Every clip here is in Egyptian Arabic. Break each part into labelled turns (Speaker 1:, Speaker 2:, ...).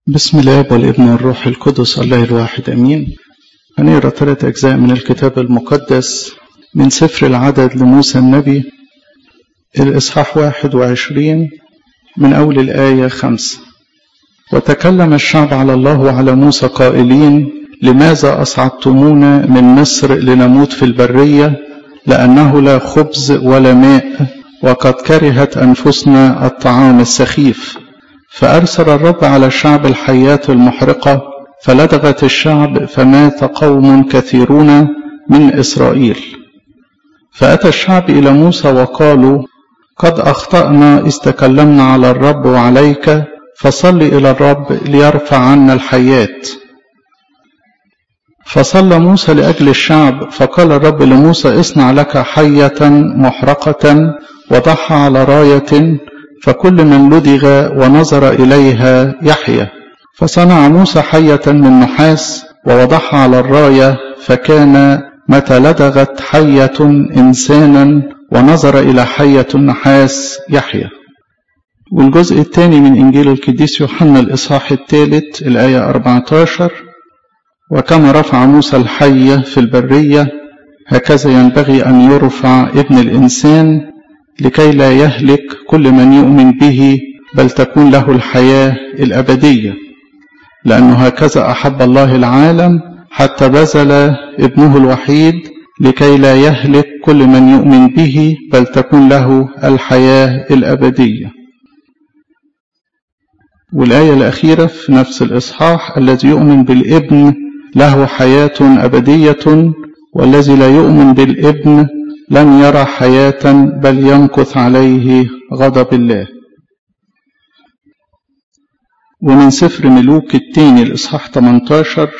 Speaker 1: بسم الله والابن والروح القدس الله الواحد امين هنقرا ثلاث اجزاء من الكتاب المقدس من سفر العدد لموسى النبي الاصحاح واحد وعشرين من اول الايه خمسه وتكلم الشعب على الله وعلى موسى قائلين لماذا اصعدتمونا من مصر لنموت في البريه لانه لا خبز ولا ماء وقد كرهت انفسنا الطعام السخيف فأرسل الرب على الشعب الحيات المحرقة فلدغت الشعب فمات قوم كثيرون من إسرائيل فأتى الشعب إلى موسى وقالوا قد أخطأنا إذ تكلمنا على الرب وعليك فصل إلى الرب ليرفع عنا الحيات فصلى موسى لأجل الشعب فقال الرب لموسى اصنع لك حية محرقة وضعها على راية فكل من لدغ ونظر إليها يحيى فصنع موسى حية من نحاس ووضعها على الراية فكان متى لدغت حية إنسانا ونظر إلى حية النحاس يحيى والجزء الثاني من إنجيل القديس يوحنا الإصحاح الثالث الآية 14 وكما رفع موسى الحية في البرية هكذا ينبغي أن يرفع ابن الإنسان لكي لا يهلك كل من يؤمن به بل تكون له الحياة الأبدية لأنه هكذا أحب الله العالم حتى بذل ابنه الوحيد لكي لا يهلك كل من يؤمن به بل تكون له الحياة الأبدية والآية الأخيرة في نفس الإصحاح الذي يؤمن بالابن له حياة أبدية والذي لا يؤمن بالابن لن يرى حياة بل يمكث عليه غضب الله ومن سفر ملوك الثاني الإصحاح 18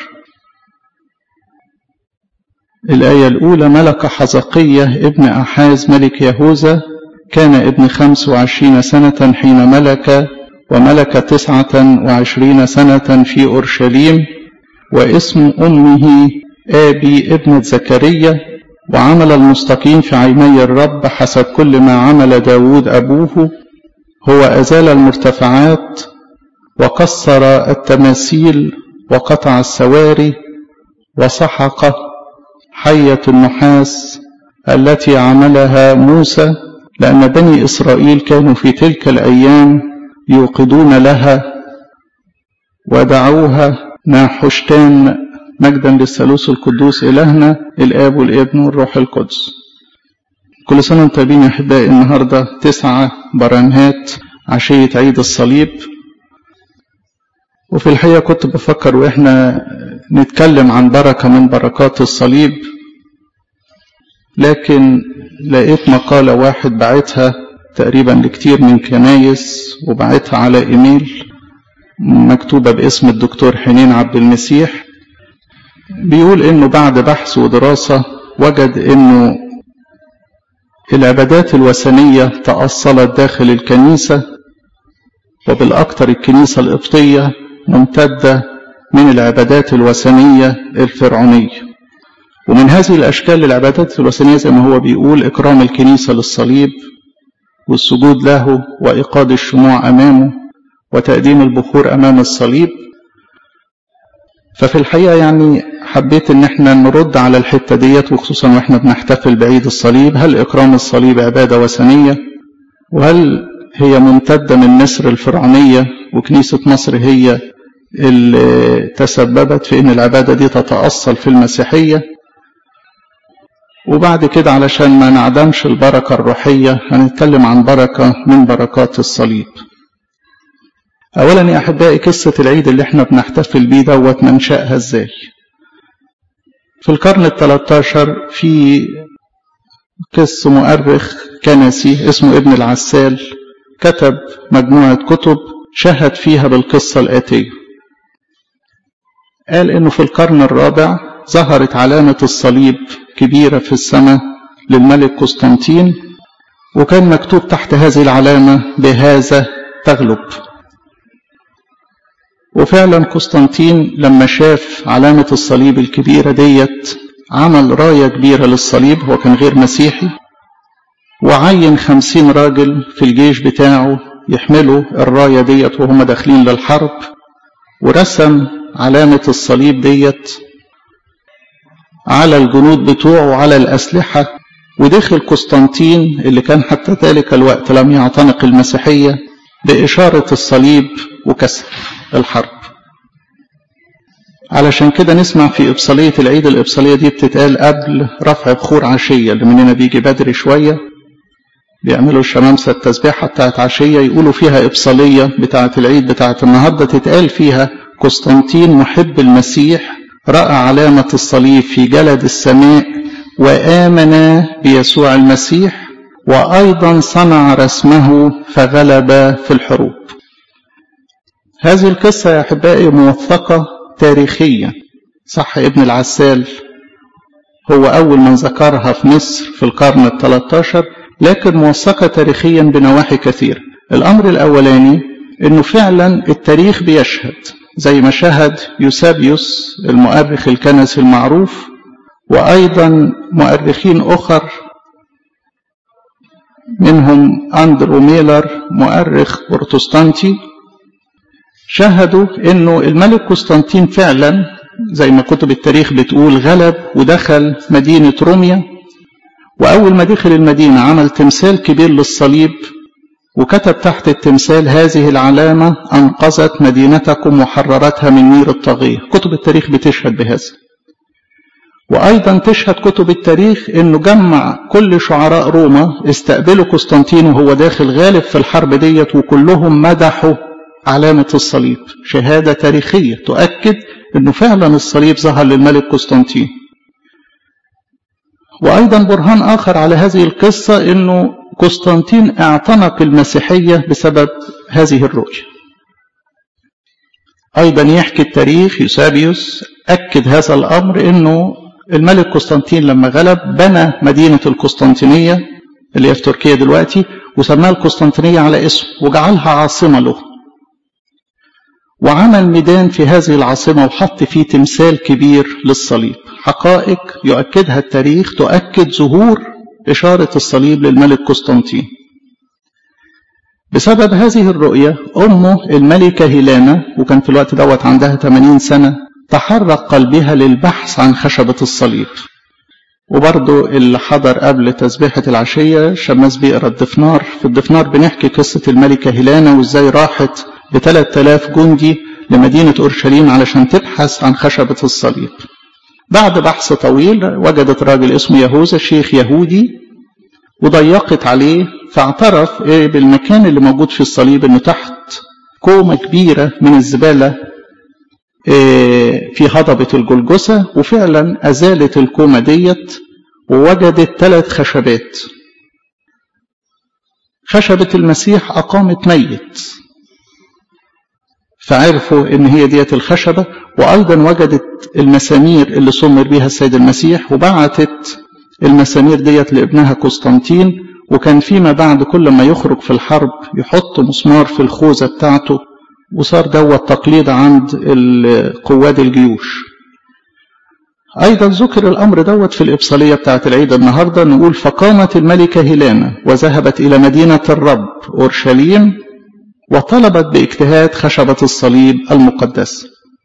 Speaker 1: الآية الأولى ملك حزقية ابن أحاز ملك يهوذا كان ابن خمس وعشرين سنة حين ملك وملك تسعة وعشرين سنة في أورشليم واسم أمه آبي ابنة زكريا وعمل المستقيم في عيني الرب حسب كل ما عمل داود أبوه هو أزال المرتفعات وكسر التماثيل وقطع السواري وسحق حية النحاس التي عملها موسى لأن بني إسرائيل كانوا في تلك الأيام يوقدون لها ودعوها ناحشتان مجدا للثالوث القدوس إلهنا الآب والابن والروح القدس كل سنة وانتم طيبين يا أحبائي النهاردة تسعة برامهات عشية عيد الصليب وفي الحقيقة كنت بفكر وإحنا نتكلم عن بركة من بركات الصليب لكن لقيت مقالة واحد بعتها تقريبا لكتير من كنايس وبعتها على إيميل مكتوبة باسم الدكتور حنين عبد المسيح بيقول انه بعد بحث ودراسة وجد انه العبادات الوثنية تأصلت داخل الكنيسة وبالأكثر الكنيسة القبطية ممتدة من العبادات الوثنية الفرعونية ومن هذه الأشكال العبادات الوثنية زي ما هو بيقول إكرام الكنيسة للصليب والسجود له وإيقاد الشموع أمامه وتقديم البخور أمام الصليب ففي الحقيقة يعني حبيت ان احنا نرد على الحتة ديت وخصوصا واحنا بنحتفل بعيد الصليب هل اكرام الصليب عبادة وثنية وهل هي ممتدة من مصر الفرعونية وكنيسة مصر هي اللي تسببت في ان العبادة دي تتأصل في المسيحية وبعد كده علشان ما نعدمش البركة الروحية هنتكلم عن بركة من بركات الصليب اولا يا احبائي قصه العيد اللي احنا بنحتفل بيه دوت منشاها ازاي في القرن ال13 في قس مؤرخ كنسي اسمه ابن العسال كتب مجموعه كتب شهد فيها بالقصه الاتيه قال انه في القرن الرابع ظهرت علامه الصليب كبيره في السماء للملك قسطنطين وكان مكتوب تحت هذه العلامه بهذا تغلب وفعلا قسطنطين لما شاف علامة الصليب الكبيرة ديت عمل راية كبيرة للصليب هو كان غير مسيحي وعين خمسين راجل في الجيش بتاعه يحملوا الراية ديت وهم داخلين للحرب ورسم علامة الصليب ديت على الجنود بتوعه وعلى الأسلحة ودخل قسطنطين اللي كان حتى ذلك الوقت لم يعتنق المسيحية بإشارة الصليب وكسر الحرب علشان كده نسمع في إبصالية العيد الإبصالية دي بتتقال قبل رفع بخور عشية اللي مننا بيجي بدري شوية بيعملوا الشمامسة التسبيحة بتاعت عشية يقولوا فيها إبصالية بتاعت العيد بتاعت النهاردة تتقال فيها قسطنطين محب المسيح رأى علامة الصليب في جلد السماء وآمن بيسوع المسيح وأيضا صنع رسمه فغلب في الحروب هذه القصة يا أحبائي موثقة تاريخيا صح ابن العسال هو أول من ذكرها في مصر في القرن الثلاثة لكن موثقة تاريخيا بنواحي كثيرة الأمر الأولاني أنه فعلا التاريخ بيشهد زي ما شهد يوسابيوس المؤرخ الكنسي المعروف وأيضا مؤرخين أخر منهم أندرو ميلر مؤرخ بروتستانتي شهدوا أنه الملك قسطنطين فعلا زي ما كتب التاريخ بتقول غلب ودخل مدينة روميا وأول ما دخل المدينة عمل تمثال كبير للصليب وكتب تحت التمثال هذه العلامة أنقذت مدينتكم وحررتها من نير الطاغية كتب التاريخ بتشهد بهذا وأيضا تشهد كتب التاريخ أنه جمع كل شعراء روما استقبلوا قسطنطين وهو داخل غالب في الحرب ديت وكلهم مدحوا علامة الصليب شهادة تاريخية تؤكد أنه فعلا الصليب ظهر للملك قسطنطين وأيضا برهان آخر على هذه القصة أنه قسطنطين اعتنق المسيحية بسبب هذه الرؤية أيضا يحكي التاريخ يوسابيوس أكد هذا الأمر أنه الملك قسطنطين لما غلب بنى مدينة القسطنطينية اللي هي في تركيا دلوقتي وسماها القسطنطينية على اسمه وجعلها عاصمة له وعمل ميدان في هذه العاصمة وحط فيه تمثال كبير للصليب حقائق يؤكدها التاريخ تؤكد ظهور إشارة الصليب للملك قسطنطين بسبب هذه الرؤية أمه الملكة هيلانا وكان في الوقت دوت عندها 80 سنة تحرك قلبها للبحث عن خشبة الصليب وبرضو اللي حضر قبل تسبيحة العشية شماس بئر الدفنار في الدفنار بنحكي قصة الملكة هيلانا وازاي راحت ب 3000 جندي لمدينة أورشليم علشان تبحث عن خشبة الصليب بعد بحث طويل وجدت راجل اسمه يهوذا شيخ يهودي وضيقت عليه فاعترف بالمكان اللي موجود في الصليب انه تحت كومة كبيرة من الزبالة في هضبة الجلجسة وفعلا أزالت الكومة ديت ووجدت ثلاث خشبات خشبة المسيح أقامت ميت فعرفوا ان هي ديت الخشبة وايضا وجدت المسامير اللي صمر بها السيد المسيح وبعتت المسامير ديت لابنها قسطنطين وكان فيما بعد كل ما يخرج في الحرب يحط مسمار في الخوذة بتاعته وصار دوت تقليد عند قواد الجيوش أيضا ذكر الأمر دوت في الإبصالية بتاعت العيد النهاردة نقول فقامت الملكة هيلانا وذهبت إلى مدينة الرب أورشليم وطلبت باجتهاد خشبة الصليب المقدس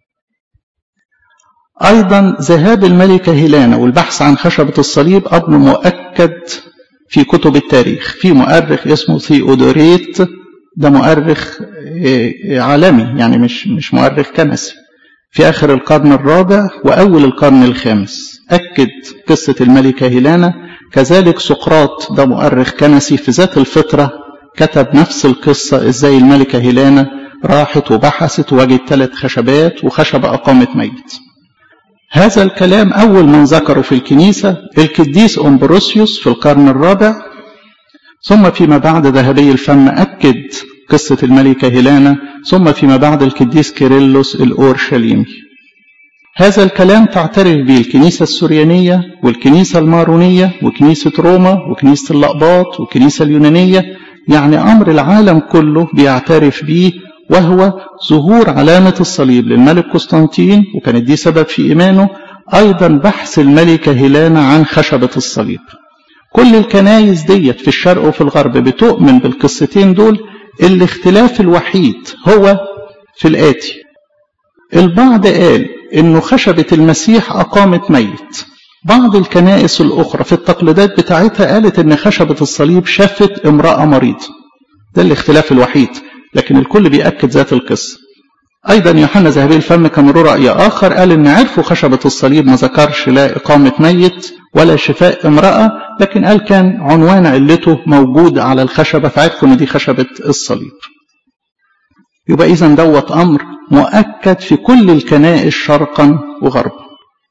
Speaker 1: أيضا ذهاب الملكة هيلانا والبحث عن خشبة الصليب أمر مؤكد في كتب التاريخ في مؤرخ اسمه ثيودوريت ده مؤرخ عالمي يعني مش مش مؤرخ كنسي في آخر القرن الرابع وأول القرن الخامس أكد قصة الملكة هيلانا كذلك سقراط ده مؤرخ كنسي في ذات الفترة كتب نفس القصة ازاي الملكة هيلانا راحت وبحثت ووجد ثلاث خشبات وخشبة أقامت ميت هذا الكلام أول من ذكره في الكنيسة القديس أمبروسيوس في القرن الرابع ثم فيما بعد ذهبي الفم أكد قصة الملكة هيلانا ثم فيما بعد القديس كيرلس الأورشليمي هذا الكلام تعترف به الكنيسة السريانية والكنيسة المارونية وكنيسة روما وكنيسة الأقباط والكنيسة اليونانية يعني أمر العالم كله بيعترف به وهو ظهور علامة الصليب للملك قسطنطين وكانت دي سبب في إيمانه أيضا بحث الملكة هيلانا عن خشبة الصليب كل الكنايس ديت في الشرق وفي الغرب بتؤمن بالقصتين دول الاختلاف الوحيد هو في الآتي البعض قال انه خشبة المسيح اقامت ميت بعض الكنائس الاخرى في التقليدات بتاعتها قالت ان خشبة الصليب شافت امرأة مريضة ده الاختلاف الوحيد لكن الكل بيأكد ذات القصة أيضا يوحنا ذهبي الفم كان له رأي آخر قال إن عرفوا خشبة الصليب ما ذكرش لا إقامة ميت ولا شفاء امرأة لكن قال كان عنوان علته موجود على الخشبة فعرفوا إن دي خشبة الصليب يبقى إذا دوت أمر مؤكد في كل الكنائس شرقا وغربا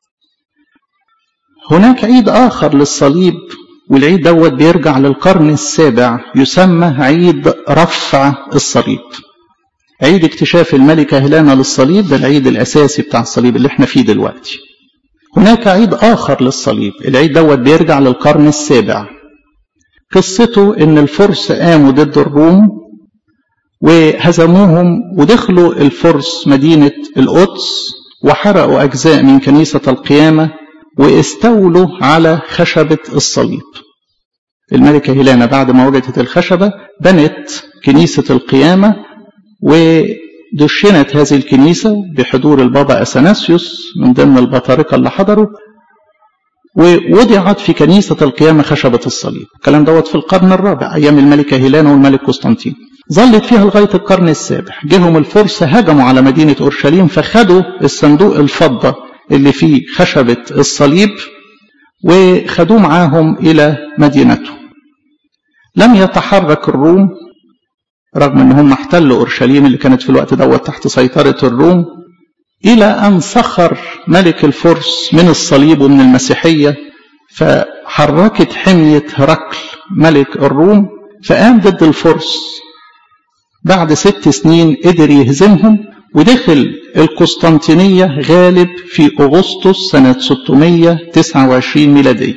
Speaker 1: هناك عيد آخر للصليب والعيد دوت بيرجع للقرن السابع يسمى عيد رفع الصليب عيد اكتشاف الملكة هيلانا للصليب ده العيد الأساسي بتاع الصليب اللي احنا فيه دلوقتي هناك عيد آخر للصليب العيد دوت بيرجع للقرن السابع قصته ان الفرس قاموا ضد الروم وهزموهم ودخلوا الفرس مدينة القدس وحرقوا أجزاء من كنيسة القيامة واستولوا على خشبة الصليب الملكة هيلانا بعد ما وجدت الخشبة بنت كنيسة القيامة ودشنت هذه الكنيسة بحضور البابا أثناسيوس من ضمن البطاركة اللي حضروا ووضعت في كنيسة القيامة خشبة الصليب الكلام دوت في القرن الرابع أيام الملكة هيلانا والملك قسطنطين ظلت فيها لغاية القرن السابع جهم الفرس هجموا على مدينة أورشليم فخدوا الصندوق الفضة اللي فيه خشبة الصليب وخدوه معاهم إلى مدينته لم يتحرك الروم رغم ان هم احتلوا اورشليم اللي كانت في الوقت دوت تحت سيطره الروم الى ان سخر ملك الفرس من الصليب ومن المسيحيه فحركت حميه هرقل ملك الروم فقام ضد الفرس بعد ست سنين قدر يهزمهم ودخل القسطنطينية غالب في أغسطس سنة 629 ميلادية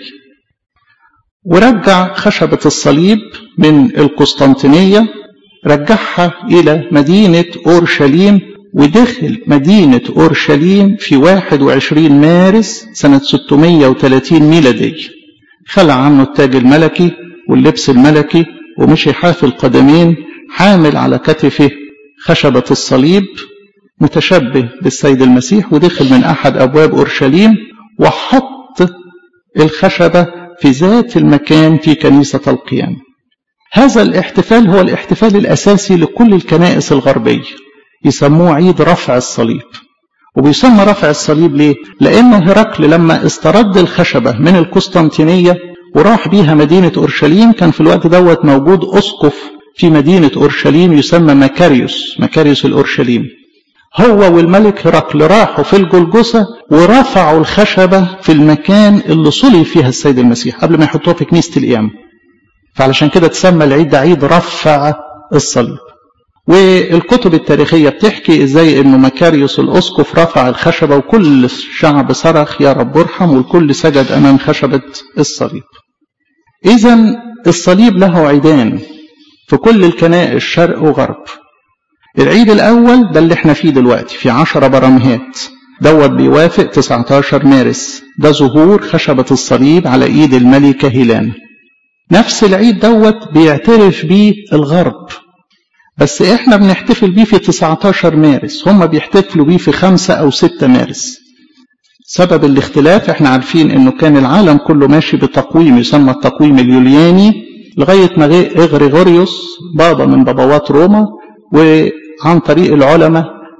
Speaker 1: ورجع خشبة الصليب من القسطنطينية رجعها إلى مدينة أورشليم ودخل مدينة أورشليم في 21 مارس سنة 630 ميلادية خلع عنه التاج الملكي واللبس الملكي ومشي حافي القدمين حامل على كتفه خشبة الصليب متشبه بالسيد المسيح ودخل من أحد أبواب أورشليم وحط الخشبة في ذات المكان في كنيسة القيامة هذا الاحتفال هو الاحتفال الأساسي لكل الكنائس الغربية يسموه عيد رفع الصليب وبيسمى رفع الصليب ليه؟ لأن هرقل لما استرد الخشبة من القسطنطينية وراح بيها مدينة أورشليم كان في الوقت دوت موجود أسقف في مدينة أورشليم يسمى مكاريوس مكاريوس الأورشليم هو والملك هرقل راحوا في الجلجسة ورفعوا الخشبة في المكان اللي صلي فيها السيد المسيح قبل ما يحطوها في كنيسة القيامة فعلشان كده تسمى العيد ده عيد رفع الصليب والكتب التاريخية بتحكي ازاي انه مكاريوس الاسقف رفع الخشبة وكل الشعب صرخ يا رب ارحم والكل سجد امام خشبة الصليب اذا الصليب له عيدان في كل الكنائس شرق وغرب العيد الاول ده اللي احنا فيه دلوقتي في عشرة برمهات دوت بيوافق 19 مارس ده ظهور خشبة الصليب على ايد الملكة هيلان نفس العيد دوت بيعترف بيه الغرب بس احنا بنحتفل بيه في 19 مارس هم بيحتفلوا بيه في 5 او 6 مارس سبب الاختلاف احنا عارفين انه كان العالم كله ماشي بتقويم يسمى التقويم اليولياني لغاية ما جه إغريغوريوس بابا من بابوات روما وعن طريق العلماء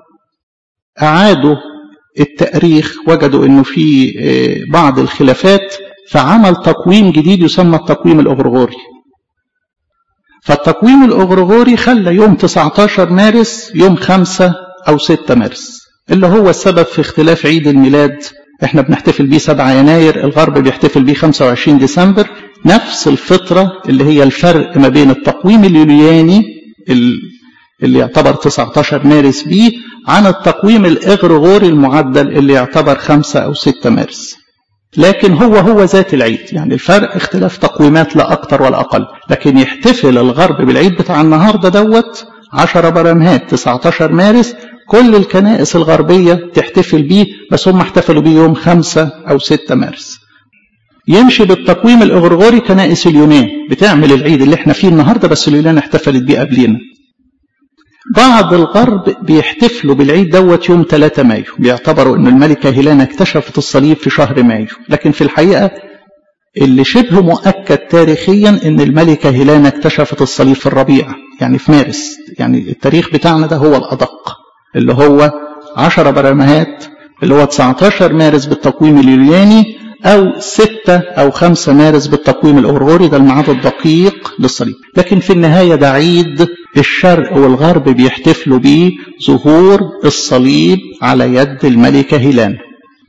Speaker 1: أعادوا التأريخ وجدوا انه في بعض الخلافات فعمل تقويم جديد يسمى التقويم الأغريغوري فالتقويم الأغريغوري خلى يوم 19 مارس يوم 5 أو 6 مارس اللي هو السبب في اختلاف عيد الميلاد احنا بنحتفل بيه 7 يناير الغرب بيحتفل بيه 25 ديسمبر نفس الفترة اللي هي الفرق ما بين التقويم اليولياني اللي يعتبر 19 مارس بيه عن التقويم الإغريغوري المعدل اللي يعتبر 5 أو 6 مارس لكن هو هو ذات العيد يعني الفرق اختلاف تقويمات لا أكتر ولا أقل لكن يحتفل الغرب بالعيد بتاع النهاردة دوت 10 برمهات 19 مارس كل الكنائس الغربية تحتفل بيه بس هم احتفلوا بيه يوم 5 أو 6 مارس يمشي بالتقويم الإغريغوري كنائس اليونان بتعمل العيد اللي احنا فيه النهاردة بس اليونان احتفلت بيه قبلينا بعض الغرب بيحتفلوا بالعيد دوت يوم 3 مايو بيعتبروا ان الملكة هيلانا اكتشفت الصليب في شهر مايو لكن في الحقيقة اللي شبه مؤكد تاريخيا ان الملكة هيلانا اكتشفت الصليب في الربيع يعني في مارس يعني التاريخ بتاعنا ده هو الأدق اللي هو 10 برمهات اللي هو 19 مارس بالتقويم اليولياني أو 6 أو 5 مارس بالتقويم الأورغوري ده الميعاد الدقيق للصليب لكن في النهاية ده عيد الشرق والغرب بيحتفلوا بيه ظهور الصليب على يد الملكة هيلان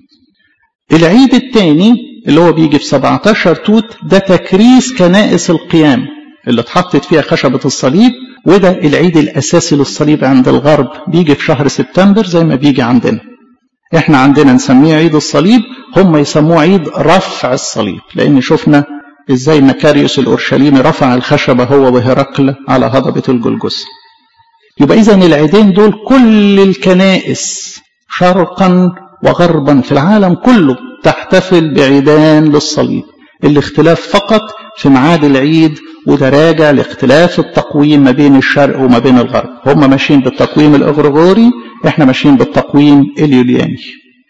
Speaker 1: العيد الثاني اللي هو بيجي في 17 توت ده تكريس كنائس القيام اللي اتحطت فيها خشبة الصليب وده العيد الأساسي للصليب عند الغرب بيجي في شهر سبتمبر زي ما بيجي عندنا احنا عندنا نسميه عيد الصليب هم يسموه عيد رفع الصليب لان شفنا ازاي مكاريوس الاورشليمي رفع الخشبه هو وهرقل على هضبه الجلجث يبقى اذا العيدين دول كل الكنائس شرقا وغربا في العالم كله تحتفل بعيدان للصليب الاختلاف فقط في ميعاد العيد وده راجع لاختلاف التقويم ما بين الشرق وما بين الغرب هم ماشيين بالتقويم الاغريغوري احنا ماشيين بالتقويم اليولياني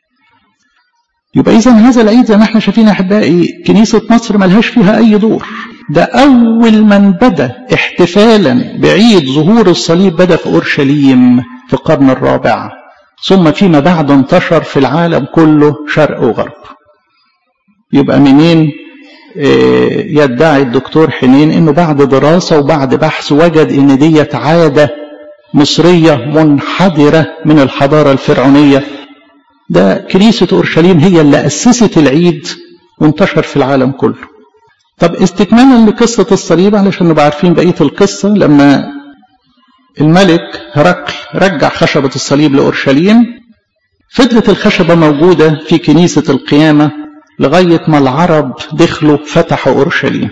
Speaker 1: يبقى اذا هذا العيد زي ما احنا شايفين احبائي كنيسه مصر ملهاش فيها اي دور ده اول من بدا احتفالا بعيد ظهور الصليب بدا في اورشليم في القرن الرابع ثم فيما بعد انتشر في العالم كله شرق وغرب يبقى منين يدعي الدكتور حنين انه بعد دراسه وبعد بحث وجد ان ديت عاده مصريه منحدره من الحضاره الفرعونيه ده كنيسه اورشليم هي اللي اسست العيد وانتشر في العالم كله طب استكمالا لقصه الصليب علشان نبقى عارفين بقيه القصه لما الملك هرقل رجع خشبه الصليب لاورشليم فضلت الخشبه موجوده في كنيسه القيامه لغاية ما العرب دخلوا فتحوا أورشليم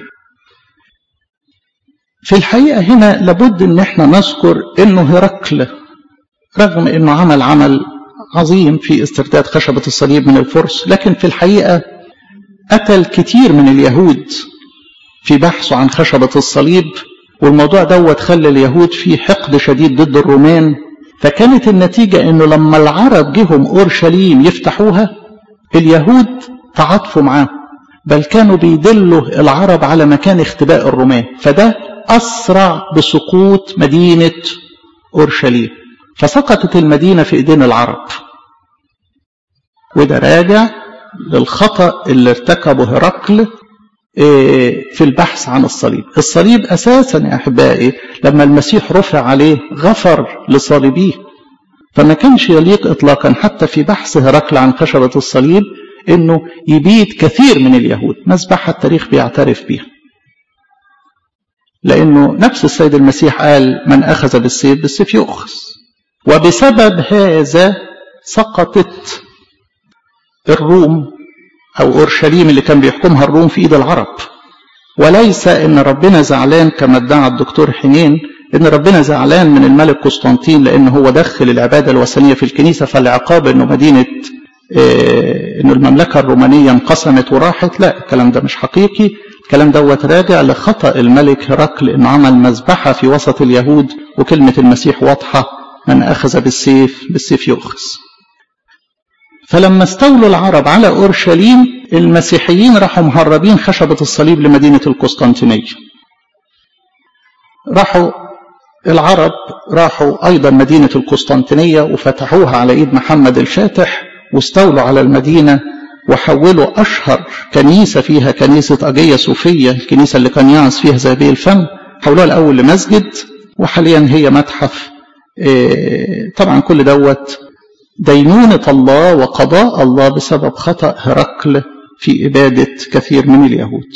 Speaker 1: في الحقيقة هنا لابد ان احنا نذكر انه هرقل رغم انه عمل عمل عظيم في استرداد خشبة الصليب من الفرس لكن في الحقيقة قتل كتير من اليهود في بحثه عن خشبة الصليب والموضوع دوت خلى اليهود في حقد شديد ضد الرومان فكانت النتيجة انه لما العرب جهم اورشليم يفتحوها اليهود تعاطفوا معاه بل كانوا بيدلوا العرب على مكان اختباء الرومان فده أسرع بسقوط مدينة أورشليم فسقطت المدينة في إيدين العرب وده راجع للخطأ اللي ارتكبه هرقل في البحث عن الصليب الصليب أساسا يا أحبائي لما المسيح رفع عليه غفر لصليبيه فما كانش يليق إطلاقا حتى في بحث هرقل عن خشبة الصليب انه يبيد كثير من اليهود مذبحة التاريخ بيعترف بها لانه نفس السيد المسيح قال من اخذ بالسيف بالسيف يؤخذ وبسبب هذا سقطت الروم او اورشليم اللي كان بيحكمها الروم في ايد العرب وليس ان ربنا زعلان كما ادعى الدكتور حنين ان ربنا زعلان من الملك قسطنطين لان هو دخل العباده الوثنيه في الكنيسه فالعقاب انه مدينه إيه انه المملكه الرومانيه انقسمت وراحت لا الكلام ده مش حقيقي الكلام دوت راجع لخطا الملك هرقل انه عمل مذبحه في وسط اليهود وكلمه المسيح واضحه من اخذ بالسيف بالسيف يؤخذ فلما استولوا العرب على اورشليم المسيحيين راحوا مهربين خشبه الصليب لمدينه القسطنطينيه راحوا العرب راحوا ايضا مدينه القسطنطينيه وفتحوها على ايد محمد الفاتح واستولوا على المدينة وحولوا أشهر كنيسة فيها كنيسة أجية صوفية الكنيسة اللي كان يعص فيها ذهبي الفم حولوها الأول لمسجد وحاليا هي متحف طبعا كل دوت دينونة الله وقضاء الله بسبب خطأ هرقل في إبادة كثير من اليهود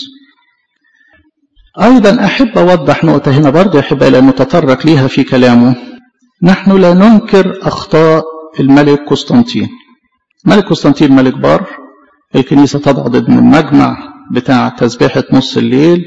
Speaker 1: أيضا أحب أوضح نقطة هنا برضه أحب لأنه تطرق ليها في كلامه نحن لا ننكر أخطاء الملك قسطنطين ملك قسطنطين ملك بار الكنيسة تضع ضمن المجمع بتاع تسبيحة نص الليل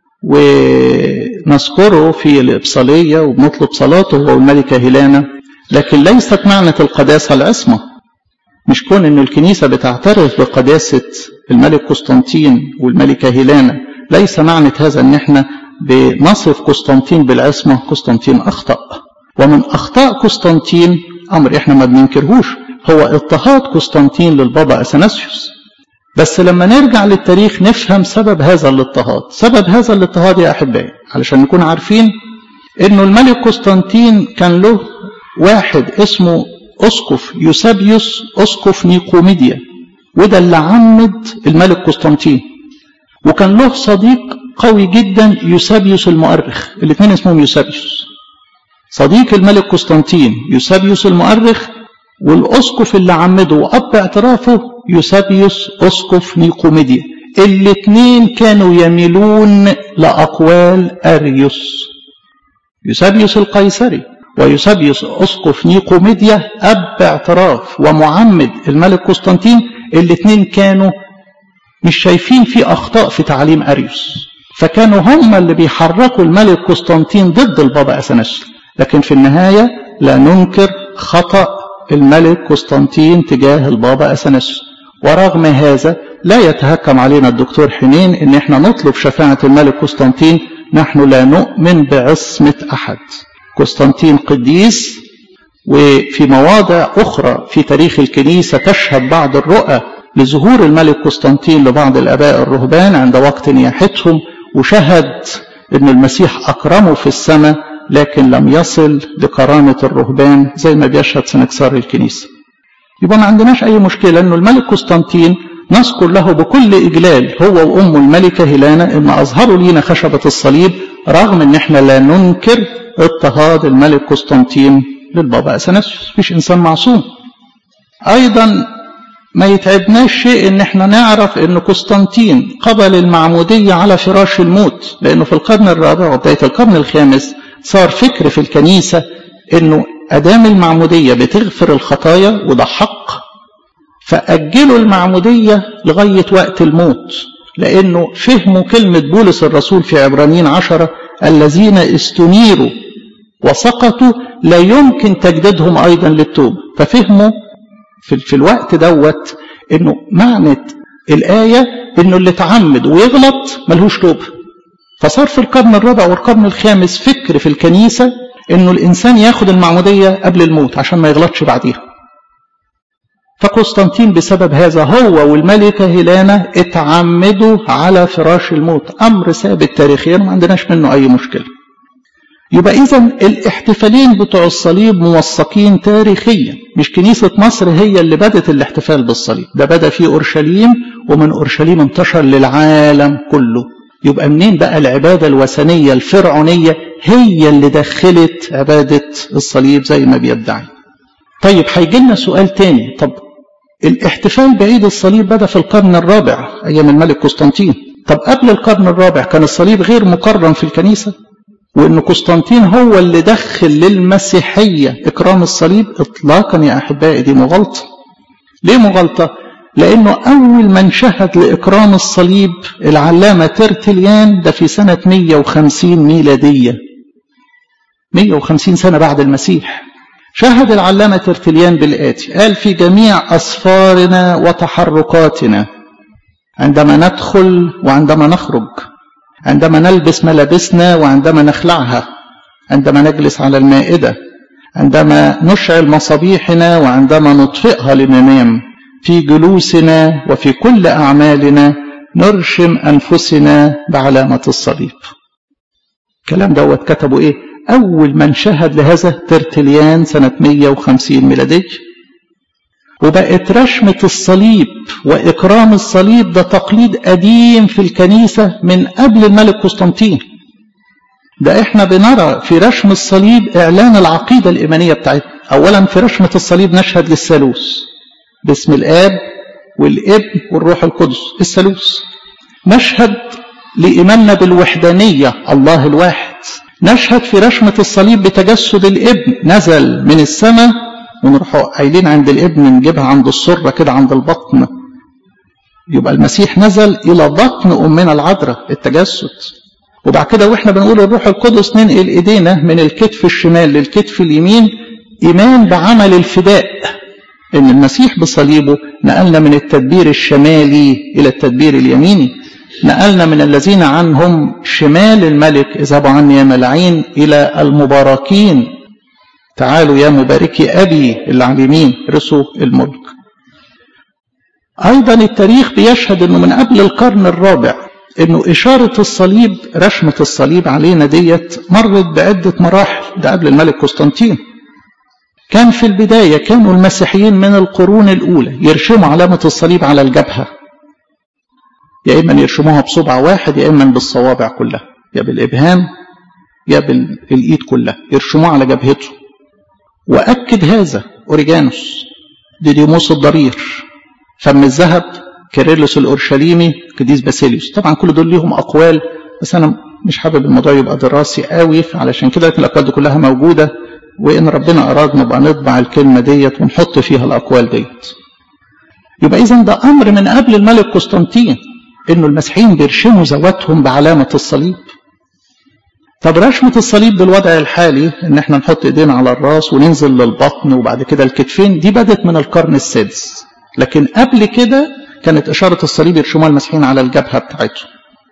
Speaker 1: ونذكره في الإبصالية وبنطلب صلاته هو الملكة هيلانا لكن ليست معنى القداسة العصمة مش كون ان الكنيسة بتعترف بقداسة الملك قسطنطين والملكة هيلانا ليس معنى هذا ان احنا بنصف قسطنطين بالعصمة قسطنطين اخطأ ومن أخطاء قسطنطين أمر إحنا ما بننكرهوش هو اضطهاد قسطنطين للبابا أثناسيوس بس لما نرجع للتاريخ نفهم سبب هذا الاضطهاد سبب هذا الاضطهاد يا أحبائي علشان نكون عارفين انه الملك قسطنطين كان له واحد اسمه اسقف يوسابيوس اسقف نيقوميديا وده اللي عمد الملك قسطنطين وكان له صديق قوي جدا يوسابيوس المؤرخ الاثنين اسمهم يوسابيوس صديق الملك قسطنطين يوسابيوس المؤرخ والاسقف اللي عمده واب اعترافه يوسابيوس اسقف نيقوميديا الاثنين كانوا يميلون لاقوال اريوس يوسابيوس القيصري ويوسابيوس اسقف نيقوميديا اب اعتراف ومعمد الملك قسطنطين الاثنين كانوا مش شايفين في اخطاء في تعليم اريوس فكانوا هم اللي بيحركوا الملك قسطنطين ضد البابا اثناسيوس لكن في النهايه لا ننكر خطا الملك قسطنطين تجاه البابا اثناسيوس ورغم هذا لا يتهكم علينا الدكتور حنين ان احنا نطلب شفاعه الملك قسطنطين نحن لا نؤمن بعصمة أحد قسطنطين قديس وفي مواضع أخرى في تاريخ الكنيسة تشهد بعض الرؤى لظهور الملك قسطنطين لبعض الآباء الرهبان عند وقت نياحتهم وشهد أن المسيح أكرمه في السماء لكن لم يصل لكرامة الرهبان زي ما بيشهد سنكسار الكنيسة يبقى ما عندناش أي مشكلة أنه الملك قسطنطين نذكر له بكل إجلال هو وأمه الملكة هيلانا إن أظهروا لينا خشبة الصليب رغم إن إحنا لا ننكر اضطهاد الملك قسطنطين للبابا أثناسيوس مفيش إنسان معصوم أيضا ما يتعبناش شيء إن إحنا نعرف إن قسطنطين قبل المعمودية على فراش الموت لأنه في القرن الرابع وبداية القرن الخامس صار فكر في الكنيسة إنه أدام المعمودية بتغفر الخطايا وده حق فأجلوا المعمودية لغاية وقت الموت لأنه فهموا كلمة بولس الرسول في عبرانيين عشرة الذين استنيروا وسقطوا لا يمكن تجديدهم أيضا للتوبة ففهموا في, في الوقت دوت انه معنى الآية انه اللي اتعمد ويغلط ملهوش توبة فصار في القرن الرابع والقرن الخامس فكر في الكنيسة انه الانسان ياخد المعمودية قبل الموت عشان ما يغلطش بعديها فقسطنطين بسبب هذا هو والملكة هيلانا اتعمدوا على فراش الموت أمر ثابت تاريخيا ما عندناش منه أي مشكلة يبقى إذا الاحتفالين بتوع الصليب موثقين تاريخيا مش كنيسة مصر هي اللي بدت الاحتفال بالصليب ده بدأ في أورشليم ومن أورشليم انتشر للعالم كله يبقى منين بقى العبادة الوثنية الفرعونية هي اللي دخلت عبادة الصليب زي ما بيدعي طيب هيجي لنا سؤال تاني طب الاحتفال بعيد الصليب بدأ في القرن الرابع أيام الملك قسطنطين طب قبل القرن الرابع كان الصليب غير مكرم في الكنيسة وأن قسطنطين هو اللي دخل للمسيحية إكرام الصليب إطلاقا يا أحبائي دي مغالطة ليه مغالطة؟ لأنه أول من شهد لإكرام الصليب العلامة ترتليان ده في سنة 150 ميلادية 150 سنة بعد المسيح شهد العلامة ترتليان بالآتي قال في جميع أسفارنا وتحركاتنا عندما ندخل وعندما نخرج عندما نلبس ملابسنا وعندما نخلعها عندما نجلس على المائدة عندما نشعل مصابيحنا وعندما نطفئها لننام في جلوسنا وفي كل أعمالنا نرشم أنفسنا بعلامة الصليب الكلام دوت كتبوا إيه أول من شهد لهذا ترتليان سنة 150 ميلادي وبقت رشمة الصليب وإكرام الصليب ده تقليد قديم في الكنيسة من قبل الملك قسطنطين ده احنا بنرى في رشم الصليب إعلان العقيدة الإيمانية بتاعتنا أولا في رشمة الصليب نشهد للثالوث باسم الآب والابن والروح القدس الثالوث نشهد لإيماننا بالوحدانية الله الواحد نشهد في رشمة الصليب بتجسد الابن نزل من السماء ونروح قايلين عند الابن نجيبها عند السرة كده عند البطن يبقى المسيح نزل إلى بطن أمنا العذراء التجسد وبعد كده واحنا بنقول الروح القدس ننقل ايدينا من الكتف الشمال للكتف اليمين ايمان بعمل الفداء ان المسيح بصليبه نقلنا من التدبير الشمالي الى التدبير اليميني نقلنا من الذين عنهم شمال الملك اذهبوا عني يا ملعين الى المباركين تعالوا يا مباركي أبي اللي على اليمين رثوا الملك أيضا التاريخ بيشهد أنه من قبل القرن الرابع أنه إشارة الصليب رشمة الصليب علينا ديت مرت بعدة مراحل ده قبل الملك قسطنطين كان في البداية كانوا المسيحيين من القرون الأولى يرشموا علامة الصليب على الجبهة يا إما يرشموها بصبع واحد يا إما بالصوابع كلها يا بالإبهام يا بالإيد كلها يرشموها على جبهته وأكد هذا أوريجانوس ديديموس الضرير فم الذهب كيرلس الأورشليمي قديس باسيليوس طبعا كل دول ليهم أقوال بس أنا مش حابب الموضوع يبقى دراسي قوي علشان كده لكن الأقوال دي كلها موجودة وإن ربنا أراد نبقى نطبع الكلمة ديت ونحط فيها الأقوال ديت يبقى إذا ده أمر من قبل الملك قسطنطين إنه المسيحيين بيرشموا ذواتهم بعلامة الصليب طب رشمة الصليب بالوضع الحالي إن إحنا نحط إيدينا على الراس وننزل للبطن وبعد كده الكتفين دي بدت من القرن السادس لكن قبل كده كانت إشارة الصليب يرشموها المسيحيين على الجبهة بتاعتهم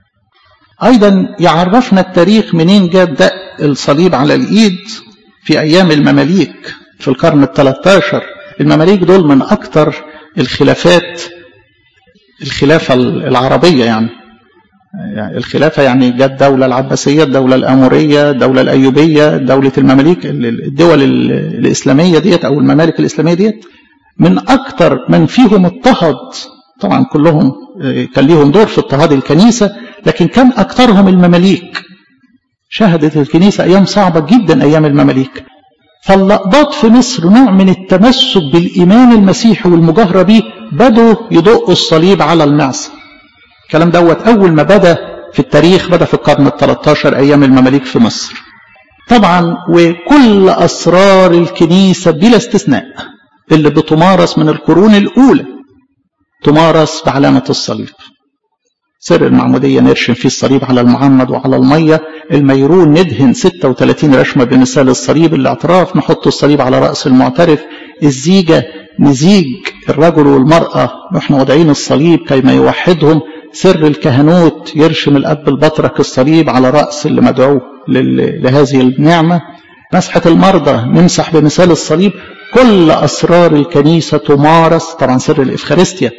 Speaker 1: أيضا يعرفنا التاريخ منين جاب دق الصليب على الإيد في أيام المماليك في القرن الثلاثة المماليك دول من أكثر الخلافات الخلافة العربية يعني يعني الخلافة يعني جت الدولة العباسية الدولة الأمورية الدولة الأيوبية دولة المماليك الدول الإسلامية ديت أو الممالك الإسلامية ديت من أكثر من فيهم اضطهد طبعا كلهم كان ليهم دور في اضطهاد الكنيسة لكن كان أكثرهم المماليك شهدت الكنيسة أيام صعبة جدا أيام المماليك فاللقباط في مصر نوع من التمسك بالإيمان المسيحي والمجاهرة به بدوا يدقوا الصليب على المعصى الكلام دوت أول ما بدأ في التاريخ بدأ في القرن ال 13 أيام المماليك في مصر طبعا وكل أسرار الكنيسة بلا استثناء اللي بتمارس من القرون الأولى تمارس بعلامة الصليب سر المعمودية نرشم فيه الصليب على المعمد وعلى المية الميرون ندهن 36 رشمة بمثال الصليب الاعتراف نحط الصليب على رأس المعترف الزيجة نزيج الرجل والمرأة واحنا واضعين الصليب كيما يوحدهم سر الكهنوت يرشم الأب البطرك الصليب على رأس اللي مدعو لهذه النعمة مسحة المرضى نمسح بمثال الصليب كل أسرار الكنيسة تمارس طبعا سر الإفخارستيا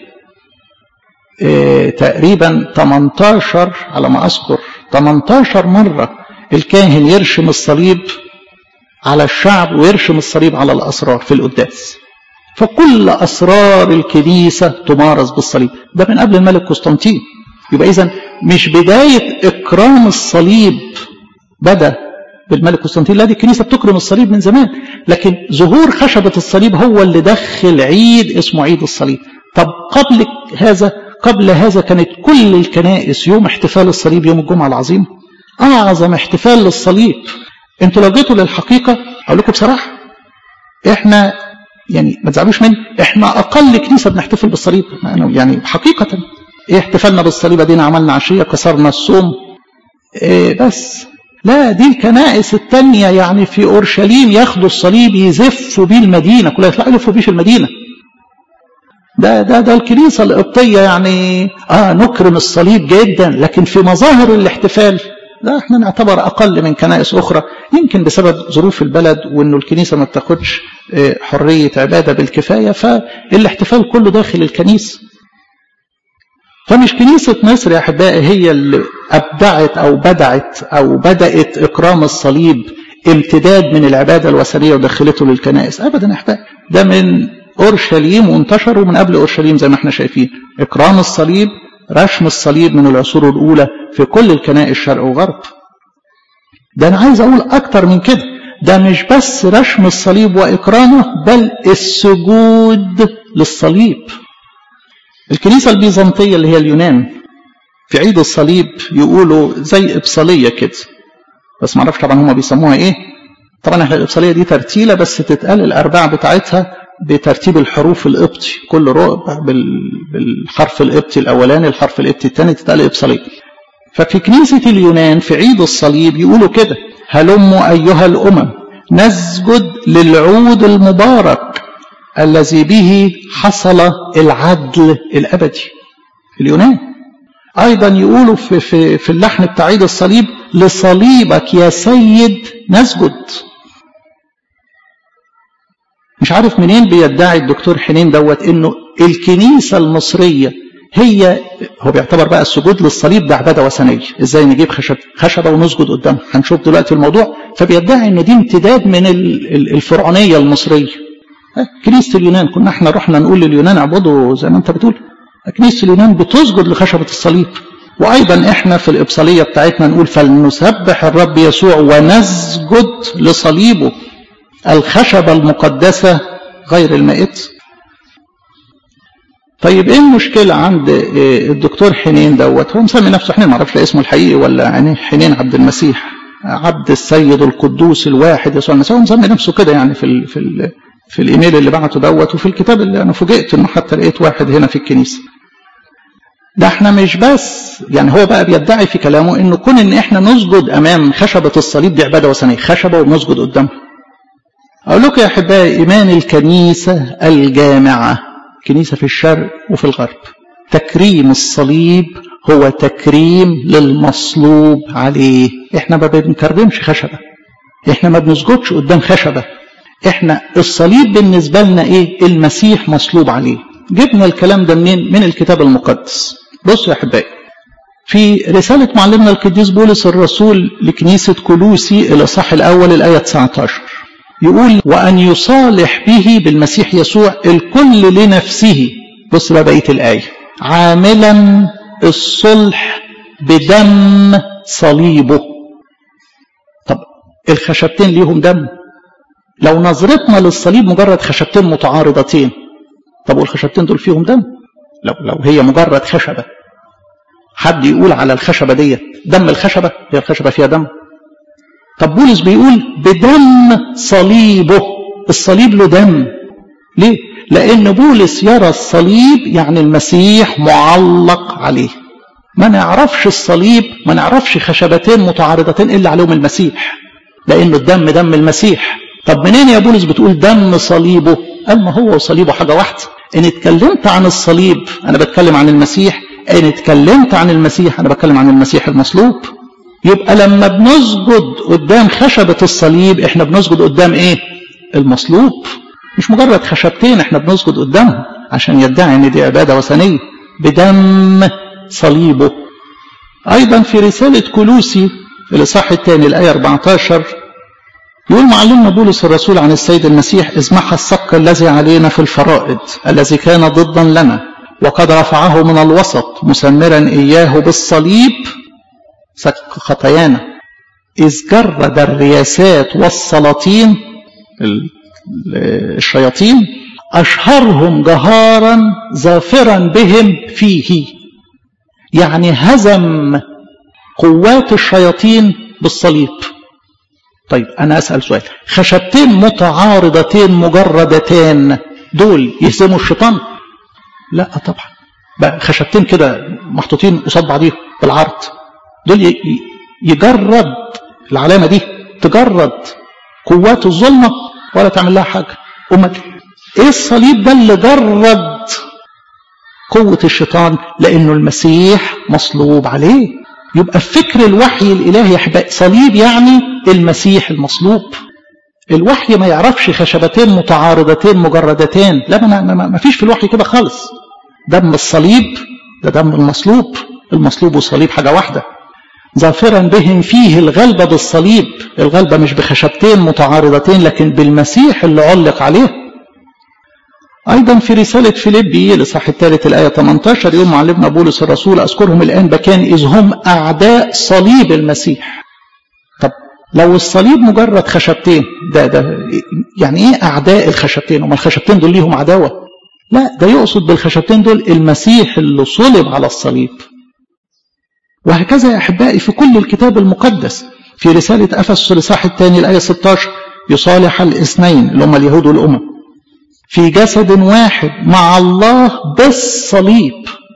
Speaker 1: إيه تقريبا 18 على ما أذكر 18 مرة الكاهن يرشم الصليب على الشعب ويرشم الصليب على الأسرار في القداس فكل أسرار الكنيسة تمارس بالصليب ده من قبل الملك قسطنطين يبقى إذا مش بداية إكرام الصليب بدأ بالملك قسطنطين لا دي الكنيسة بتكرم الصليب من زمان لكن ظهور خشبة الصليب هو اللي دخل عيد اسمه عيد الصليب طب قبل هذا قبل هذا كانت كل الكنائس يوم احتفال الصليب يوم الجمعة العظيم أعظم احتفال للصليب انتوا لو جيتوا للحقيقة أقول لكم بصراحة احنا يعني ما تزعلوش مني احنا أقل كنيسة بنحتفل بالصليب يعني حقيقة ايه احتفالنا بالصليب ادينا عملنا عشية كسرنا الصوم ايه بس لا دي الكنائس التانية يعني في أورشليم ياخدوا الصليب يزفوا بيه المدينة كلها يطلعوا يلفوا بيه في المدينة ده ده ده الكنيسة القبطية يعني اه نكرم الصليب جدا لكن في مظاهر الاحتفال لا احنا نعتبر اقل من كنائس اخرى يمكن بسبب ظروف البلد وانه الكنيسة ما بتاخدش حرية عبادة بالكفاية فالاحتفال كله داخل الكنيسة فمش كنيسة مصر يا أحبائي هي اللي أبدعت أو بدعت أو بدأت إكرام الصليب امتداد من العبادة الوثنية ودخلته للكنائس أبدا يا أحبائي ده من أورشليم وانتشر ومن قبل أورشليم زي ما احنا شايفين إكرام الصليب رشم الصليب من العصور الأولى في كل الكنائس شرق وغرب ده أنا عايز أقول أكتر من كده ده مش بس رشم الصليب وإكرامه بل السجود للصليب الكنيسة البيزنطية اللي هي اليونان في عيد الصليب يقولوا زي إبصالية كده بس معرفش طبعا هما بيسموها إيه طبعا احنا الإبصالية دي ترتيلة بس تتقال الأرباع بتاعتها بترتيب الحروف القبطي كل ربع بالحرف القبطي الأولاني الحرف القبطي الثاني تتقال إبصالية ففي كنيسة اليونان في عيد الصليب يقولوا كده هلموا أيها الأمم نسجد للعود المبارك الذي به حصل العدل الأبدي اليونان أيضا يقولوا في, في, في اللحن بتاع عيد الصليب لصليبك يا سيد نسجد مش عارف منين بيدعي الدكتور حنين دوت انه الكنيسه المصريه هي هو بيعتبر بقى السجود للصليب ده عباده وثنيه ازاي نجيب خشب خشبه ونسجد قدامها هنشوف دلوقتي الموضوع فبيدعي ان دي امتداد من الفرعونيه المصريه كنيسه اليونان كنا احنا رحنا نقول لليونان اعبدوا زي ما انت بتقول كنيسه اليونان بتسجد لخشبه الصليب وايضا احنا في الابصاليه بتاعتنا نقول فلنسبح الرب يسوع ونسجد لصليبه الخشبه المقدسه غير المائت طيب ايه المشكله عند الدكتور حنين دوت هو مسمي نفسه حنين ما اعرفش اسمه الحقيقي ولا يعني حنين عبد المسيح عبد السيد القدوس الواحد يسوع المسيح هو مسمي نفسه كده يعني في ال في ال في الايميل اللي بعته دوت وفي الكتاب اللي انا فوجئت انه حتى لقيت واحد هنا في الكنيسه ده احنا مش بس يعني هو بقى بيدعي في كلامه انه كون ان احنا نسجد امام خشبه الصليب دي عباده وثنيه خشبه وبنسجد قدامها اقول لكم يا احبائي ايمان الكنيسه الجامعه كنيسه في الشرق وفي الغرب تكريم الصليب هو تكريم للمصلوب عليه احنا ما بنكرمش خشبه احنا ما بنسجدش قدام خشبه احنا الصليب بالنسبه لنا ايه المسيح مصلوب عليه جبنا الكلام ده منين من الكتاب المقدس بصوا يا احبائي في رسالة معلمنا القديس بولس الرسول لكنيسة كلوسي الإصحاح الأول الآية 19 يقول وأن يصالح به بالمسيح يسوع الكل لنفسه بص بقى بقية الآية عاملا الصلح بدم صليبه طب الخشبتين ليهم دم لو نظرتنا للصليب مجرد خشبتين متعارضتين طب والخشبتين دول فيهم دم لو لو هي مجرد خشبه حد يقول على الخشبه ديت دم الخشبه هي الخشبه فيها دم طب بولس بيقول بدم صليبه الصليب له دم ليه لان بولس يرى الصليب يعني المسيح معلق عليه ما نعرفش الصليب ما نعرفش خشبتين متعارضتين الا عليهم المسيح لانه الدم دم المسيح طب منين يا بولس بتقول دم صليبه قال ما هو وصليبه حاجه واحده ان اتكلمت عن الصليب انا بتكلم عن المسيح ان اتكلمت عن المسيح انا بتكلم عن المسيح المصلوب يبقى لما بنسجد قدام خشبة الصليب احنا بنسجد قدام ايه المصلوب مش مجرد خشبتين احنا بنسجد قدامهم عشان يدعي ان دي عبادة وثنية بدم صليبه ايضا في رسالة كلوسي الاصحاح الثاني الايه 14 يقول معلمنا بولس الرسول عن السيد المسيح إذ محى الصك الذي علينا في الفرائض الذي كان ضدا لنا وقد رفعه من الوسط مسمرا إياه بالصليب سك خطايانا إذ جرد الرياسات والسلاطين الشياطين أشهرهم جهارا ظافرا بهم فيه يعني هزم قوات الشياطين بالصليب طيب أنا أسأل سؤال خشبتين متعارضتين مجردتان دول يهزموا الشيطان لا طبعا بقى خشبتين كده محطوطين قصاد بعضيهم بالعرض دول يجرد العلامة دي تجرد قوات الظلمة ولا تعمل لها حاجة أمال إيه الصليب ده اللي جرد قوة الشيطان لأنه المسيح مصلوب عليه يبقى فكر الوحي الإلهي يا صليب يعني المسيح المصلوب الوحي ما يعرفش خشبتين متعارضتين مجردتين لا ما, ما, ما فيش في الوحي كده خالص دم الصليب ده دم المصلوب المصلوب والصليب حاجة واحدة ظافرا بهم فيه الغلبة بالصليب الغلبة مش بخشبتين متعارضتين لكن بالمسيح اللي علق عليه أيضا في رسالة فيليبي الإصحاح الثالث الآية 18 يوم معلمنا بولس الرسول أذكرهم الآن بكان إذ هم أعداء صليب المسيح طب لو الصليب مجرد خشبتين ده ده يعني إيه أعداء الخشبتين؟ هم الخشبتين دول ليهم عداوة؟ لا ده يقصد بالخشبتين دول المسيح اللي صلب على الصليب وهكذا يا أحبائي في كل الكتاب المقدس في رسالة أفسس الإصحاح الثاني الآية 16 يصالح الاثنين اللي هم اليهود والأمم في جسد واحد مع الله بالصليب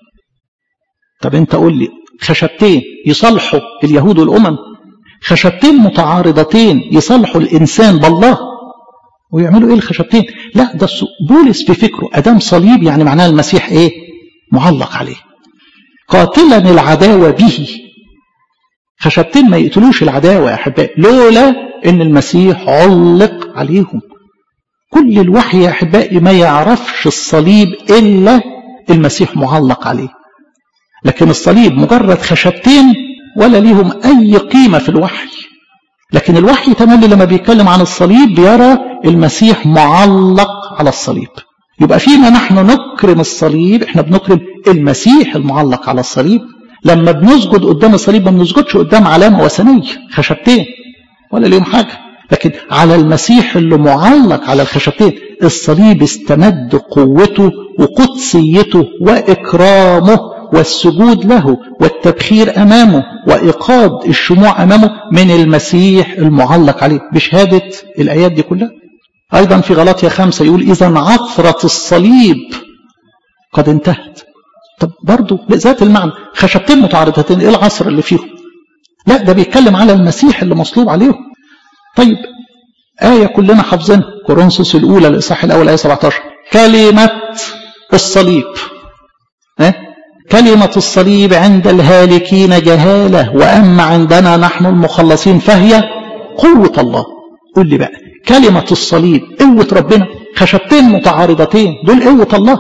Speaker 1: طب انت قول لي خشبتين يصالحوا اليهود والامم خشبتين متعارضتين يصالحوا الانسان بالله ويعملوا ايه الخشبتين لا ده بولس بفكره ادام صليب يعني معناه المسيح ايه معلق عليه قاتلا العداوه به خشبتين ما يقتلوش العداوه يا احبائي لولا ان المسيح علق عليهم كل الوحي يا أحبائي ما يعرفش الصليب إلا المسيح معلق عليه لكن الصليب مجرد خشبتين ولا ليهم أي قيمة في الوحي لكن الوحي تملي لما بيتكلم عن الصليب بيرى المسيح معلق على الصليب يبقى فيما نحن نكرم الصليب احنا بنكرم المسيح المعلق على الصليب لما بنسجد قدام الصليب ما بنسجدش قدام علامة وثنية خشبتين ولا ليهم حاجة لكن على المسيح اللي معلق على الخشبتين الصليب استمد قوته وقدسيته وإكرامه والسجود له والتبخير أمامه وإيقاد الشموع أمامه من المسيح المعلق عليه بشهادة الآيات دي كلها أيضا في غلطية خمسة يقول إذا عثرة الصليب قد انتهت طب برضه بذات المعنى خشبتين متعارضتين إيه العصر اللي فيهم لا ده بيتكلم على المسيح اللي مصلوب عليهم طيب آية كلنا حافظينها كورنثوس الأولى الإصحاح الأول آية 17 كلمة الصليب ها كلمة الصليب عند الهالكين جهالة وأما عندنا نحن المخلصين فهي قوة الله قول لي بقى كلمة الصليب قوة ربنا خشبتين متعارضتين دول قوة الله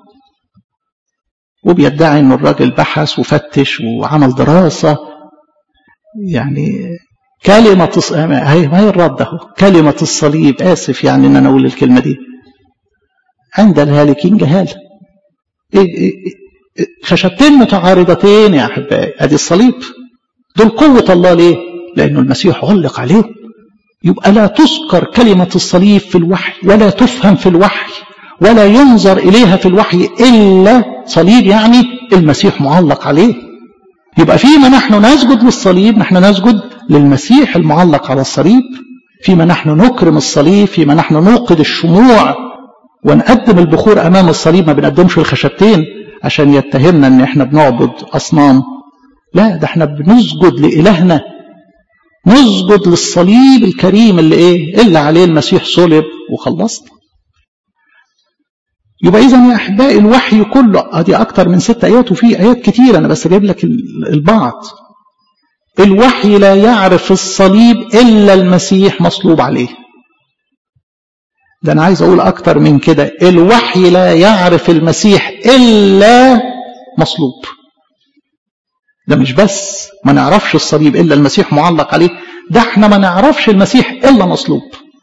Speaker 1: وبيدعي ان الراجل بحث وفتش وعمل دراسة يعني كلمة هي ما هي الرد اهو كلمة الصليب آسف يعني ان انا اقول الكلمة دي عند الهالكين جهالة إيه إيه إيه خشبتين متعارضتين يا احبائي ادي الصليب دول قوة الله ليه؟ لأنه المسيح علق عليه يبقى لا تذكر كلمة الصليب في الوحي ولا تفهم في الوحي ولا ينظر إليها في الوحي إلا صليب يعني المسيح معلق عليه يبقى فيما نحن نسجد للصليب نحن نسجد للمسيح المعلق على الصليب فيما نحن نكرم الصليب فيما نحن نوقد الشموع ونقدم البخور أمام الصليب ما بنقدمش الخشبتين عشان يتهمنا ان احنا بنعبد أصنام لا ده احنا بنسجد لإلهنا نسجد للصليب الكريم اللي ايه اللي عليه المسيح صلب وخلصنا يبقى اذا يا احبائي الوحي كله ادي اكتر من ست ايات وفي ايات كتير انا بس جايب لك البعض الوحي لا يعرف الصليب الا المسيح مصلوب عليه ده انا عايز اقول اكتر من كده الوحي لا يعرف المسيح الا مصلوب ده مش بس ما نعرفش الصليب الا المسيح معلق عليه ده احنا ما نعرفش المسيح الا مصلوب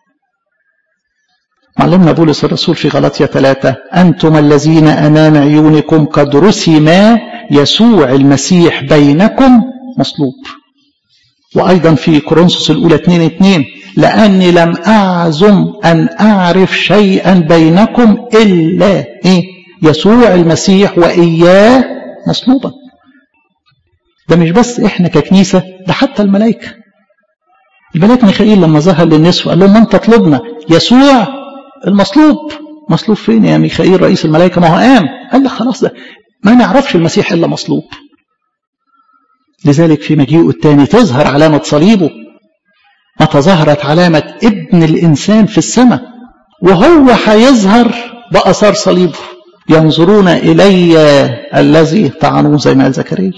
Speaker 1: معلمنا بولس الرسول في غلطية ثلاثة أنتم الذين أمام عيونكم قد رسم يسوع المسيح بينكم مصلوب وأيضا في كورنثوس الأولى 2 2 لأني لم أعزم أن أعرف شيئا بينكم إلا إيه؟ يسوع المسيح وإياه مصلوبا ده مش بس إحنا ككنيسة ده حتى الملائكة الملاك ميخائيل لما ظهر للنسوة قال لهم من تطلبنا يسوع المصلوب مصلوب فين يا ميخائيل رئيس الملائكة ما هو قام قال لك خلاص ده ما نعرفش المسيح إلا مصلوب لذلك في مجيئه الثاني تظهر علامة صليبه متى ظهرت علامة ابن الإنسان في السماء وهو هيظهر بأثار صليبه ينظرون إلي الذي طعنوه زي ما قال زكريا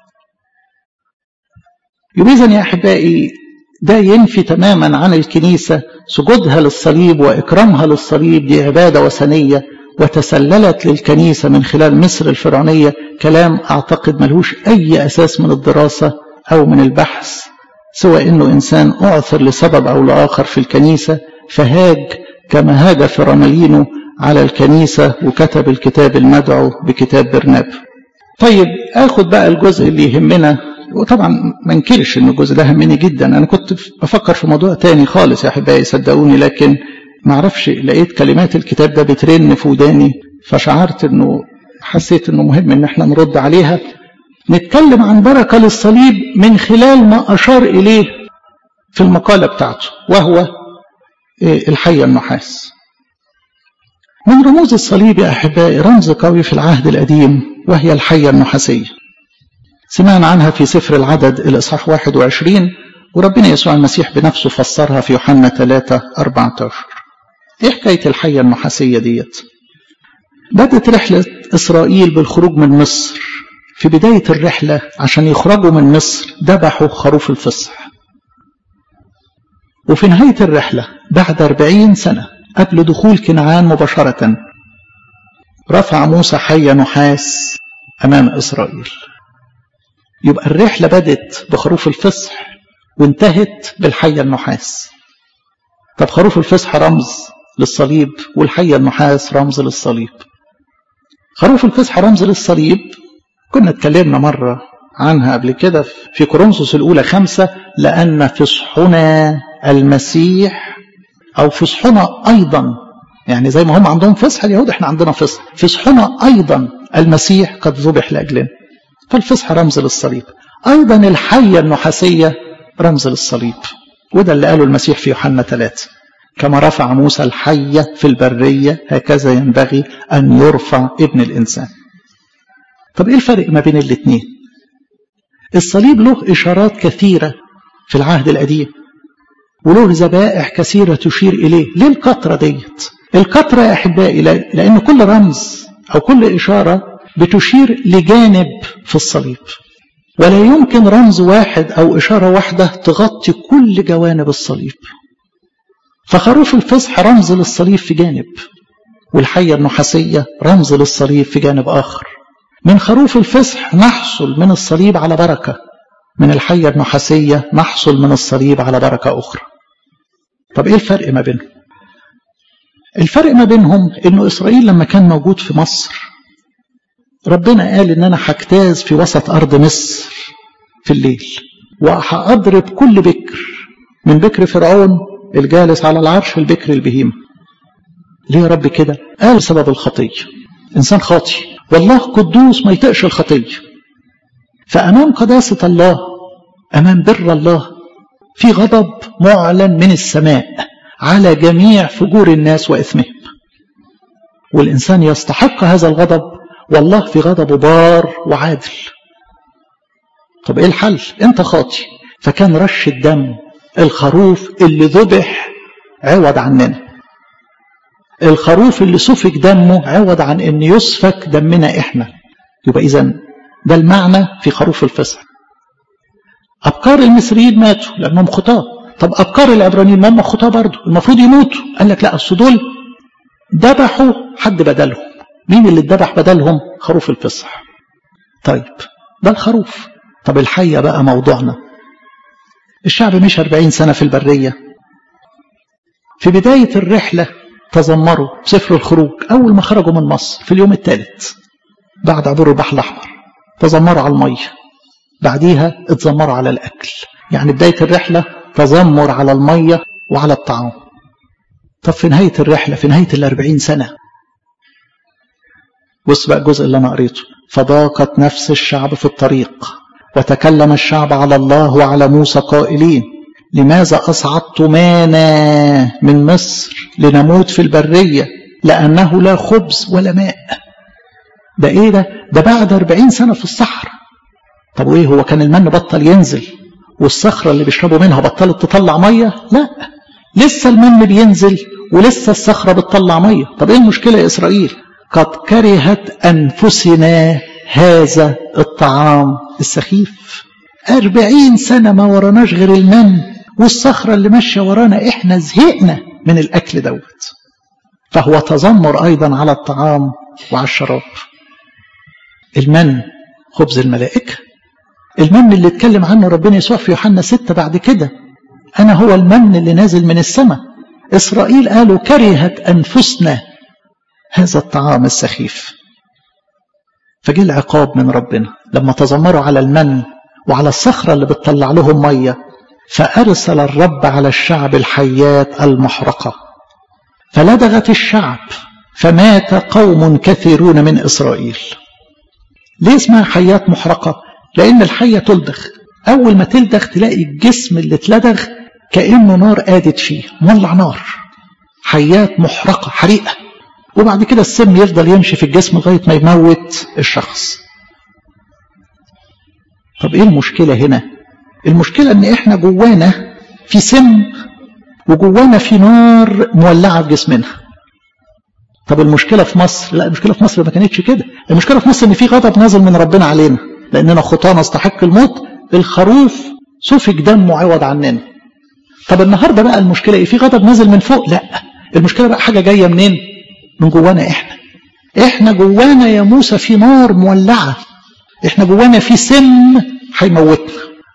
Speaker 1: يبقى إذن يا أحبائي ده ينفي تماما عن الكنيسة سجودها للصليب وإكرامها للصليب دي عبادة وثنية وتسللت للكنيسة من خلال مصر الفرعونية كلام أعتقد ملهوش أي أساس من الدراسة أو من البحث سوى أنه إنسان أعثر لسبب أو لآخر في الكنيسة فهاج كما هاج فرملينو على الكنيسة وكتب الكتاب المدعو بكتاب برناب طيب آخد بقى الجزء اللي يهمنا وطبعا ما انكرش ان الجزء ده همني جدا انا كنت بفكر في موضوع تاني خالص يا احبائي صدقوني لكن ما اعرفش لقيت كلمات الكتاب ده بترن في وداني فشعرت انه حسيت انه مهم ان احنا نرد عليها نتكلم عن بركه للصليب من خلال ما اشار اليه في المقاله بتاعته وهو الحيه النحاس من رموز الصليب يا احبائي رمز قوي في العهد القديم وهي الحيه النحاسيه سمعنا عنها في سفر العدد الإصحاح 21 وربنا يسوع المسيح بنفسه فسرها في يوحنا 3 14 ايه حكاية الحية النحاسية ديت بدت رحلة إسرائيل بالخروج من مصر في بداية الرحلة عشان يخرجوا من مصر ذبحوا خروف الفصح وفي نهاية الرحلة بعد أربعين سنة قبل دخول كنعان مباشرة رفع موسى حي نحاس أمام إسرائيل يبقى الرحلة بدت بخروف الفصح وانتهت بالحية النحاس طب خروف الفصح رمز للصليب والحية النحاس رمز للصليب خروف الفصح رمز للصليب كنا اتكلمنا مرة عنها قبل كده في كورنثوس الأولى خمسة لأن فصحنا المسيح أو فصحنا أيضا يعني زي ما هم عندهم فصح اليهود احنا عندنا فصح فصحنا أيضا المسيح قد ذبح لأجلنا فالفصح رمز للصليب أيضا الحية النحاسية رمز للصليب وده اللي قاله المسيح في يوحنا 3 كما رفع موسى الحية في البرية هكذا ينبغي أن يرفع ابن الإنسان طب إيه الفرق ما بين الاثنين الصليب له إشارات كثيرة في العهد القديم وله ذبائح كثيرة تشير إليه ليه الكترة ديت الكترة يا أحبائي لأن كل رمز أو كل إشارة بتشير لجانب في الصليب ولا يمكن رمز واحد أو إشارة واحدة تغطي كل جوانب الصليب فخروف الفصح رمز للصليب في جانب والحية النحاسية رمز للصليب في جانب آخر من خروف الفصح نحصل من الصليب على بركة من الحية النحاسية نحصل من الصليب على بركة أخرى طب إيه الفرق ما بينهم الفرق ما بينهم إنه إسرائيل لما كان موجود في مصر ربنا قال إن أنا هجتاز في وسط أرض مصر في الليل وهأضرب كل بكر من بكر فرعون الجالس على العرش البكر البهيمة ليه يا رب كده قال سبب الخطية إنسان خاطي والله قدوس ما يطقش الخطية فأمام قداسة الله أمام بر الله في غضب معلن من السماء على جميع فجور الناس وإثمهم والإنسان يستحق هذا الغضب والله في غضبه بار وعادل طب إيه الحل أنت خاطي فكان رش الدم الخروف اللي ذبح عوض عننا الخروف اللي سفك دمه عوض عن ان يسفك دمنا احنا يبقى اذا ده المعنى في خروف الفصح ابكار المصريين ماتوا لانهم خطاه طب ابكار العبرانيين ما هم خطاه برضه المفروض يموتوا قال لك لا اصل دول ذبحوا حد بدلهم مين اللي اتذبح بدلهم خروف الفصح طيب ده الخروف طب الحيه بقى موضوعنا الشعب مش 40 سنة في البرية في بداية الرحلة تذمروا سفر الخروج أول ما خرجوا من مصر في اليوم الثالث بعد عبور البحر الأحمر تذمروا على المية بعديها اتذمروا على الأكل يعني بداية الرحلة تذمر على المية وعلى الطعام طب في نهاية الرحلة في نهاية الأربعين سنة بص بقى الجزء اللي أنا قريته فضاقت نفس الشعب في الطريق وتكلم الشعب على الله وعلى موسى قائلين لماذا أصعدتمانا من مصر لنموت في البرية لأنه لا خبز ولا ماء ده إيه ده ده بعد أربعين سنة في الصحراء طب وإيه هو كان المن بطل ينزل والصخرة اللي بيشربوا منها بطلت تطلع مية لا لسه المن بينزل ولسه الصخرة بتطلع مية طب إيه المشكلة يا إسرائيل قد كرهت أنفسنا هذا الطعام السخيف أربعين سنة ما وراناش غير المن والصخرة اللي ماشية ورانا إحنا زهقنا من الأكل دوت فهو تذمر أيضا على الطعام وعلى الشراب المن خبز الملائكة المن اللي اتكلم عنه ربنا يسوع في يوحنا ستة بعد كده أنا هو المن اللي نازل من السماء إسرائيل قالوا كرهت أنفسنا هذا الطعام السخيف فجه العقاب من ربنا لما تذمروا على المن وعلى الصخرة اللي بتطلع لهم مية فأرسل الرب على الشعب الحيات المحرقة فلدغت الشعب فمات قوم كثيرون من إسرائيل ليه اسمها حيات محرقة لأن الحية تلدغ أول ما تلدغ تلاقي الجسم اللي اتلدغ كأنه نار قادت فيه مولع نار حيات محرقة حريقة وبعد كده السم يفضل يمشي في الجسم لغاية ما يموت الشخص طب ايه المشكلة هنا المشكلة ان احنا جوانا في سم وجوانا في نار مولعة في جسمنا طب المشكلة في مصر لا المشكلة في مصر ما كانتش كده المشكلة في مصر ان في غضب نازل من ربنا علينا لاننا خطاة نستحق الموت الخروف سفك دمه عوض عننا طب النهارده بقى المشكلة ايه في غضب نازل من فوق لا المشكلة بقى حاجة جاية منين من جوانا احنا احنا جوانا يا موسى في نار مولعة احنا جوانا في سم هيموتنا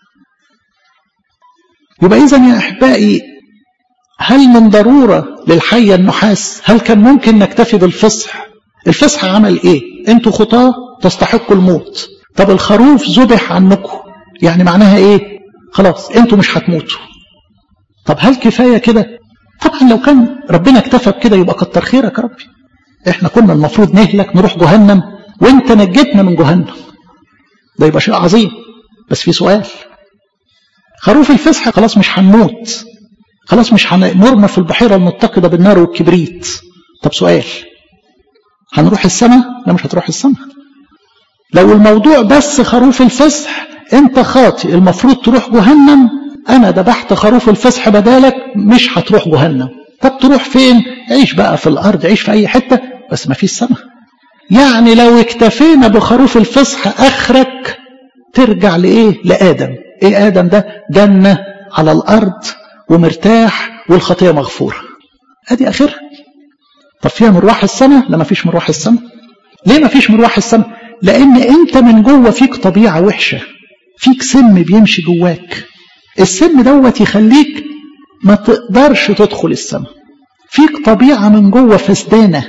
Speaker 1: يبقى اذا يا احبائي هل من ضرورة للحية النحاس هل كان ممكن نكتفي بالفصح الفصح عمل ايه انتوا خطاة تستحقوا الموت طب الخروف ذبح عنكم يعني معناها ايه خلاص انتوا مش هتموتوا طب هل كفاية كده طبعا لو كان ربنا اكتفى بكده يبقى كتر خيرك يا ربي احنا كنا المفروض نهلك نروح جهنم وانت نجيتنا من جهنم ده يبقى شيء عظيم بس في سؤال خروف الفصح خلاص مش هنموت خلاص مش هنرمى في البحيرة المتقدة بالنار والكبريت طب سؤال هنروح السماء لا مش هتروح السماء لو الموضوع بس خروف الفصح انت خاطئ المفروض تروح جهنم انا ذبحت خروف الفصح بدالك مش هتروح جهنم طب تروح فين عيش بقى في الارض عيش في اي حتة بس ما فيش سماء يعني لو اكتفينا بخروف الفصح اخرك ترجع لايه لادم ايه ادم ده جنة على الارض ومرتاح والخطية مغفورة ادي اخرها طب فيها مروح السماء لا ما فيش مروح السماء ليه ما فيش مروح السماء لان انت من جوه فيك طبيعة وحشة فيك سم بيمشي جواك السم دوت يخليك ما تقدرش تدخل السماء فيك طبيعة من جوه فسدانة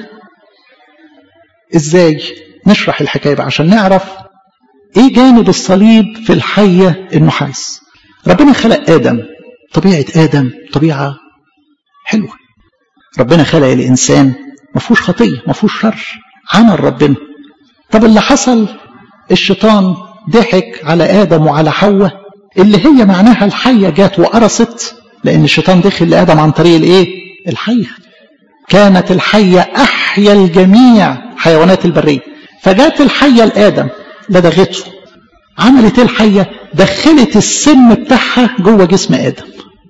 Speaker 1: ازاي نشرح الحكاية بقى عشان نعرف ايه جانب الصليب في الحية النحاس ربنا خلق آدم طبيعة آدم طبيعة حلوة ربنا خلق الإنسان ما فيهوش خطية ما فيهوش شر عمل ربنا طب اللي حصل الشيطان ضحك على آدم وعلى حواء اللي هي معناها الحية جات وقرصت لأن الشيطان دخل لآدم عن طريق الإيه؟ الحية كانت الحية أحيا الجميع حيوانات البرية فجات الحية لآدم لدغته عملت ايه الحية دخلت السم بتاعها جوه جسم آدم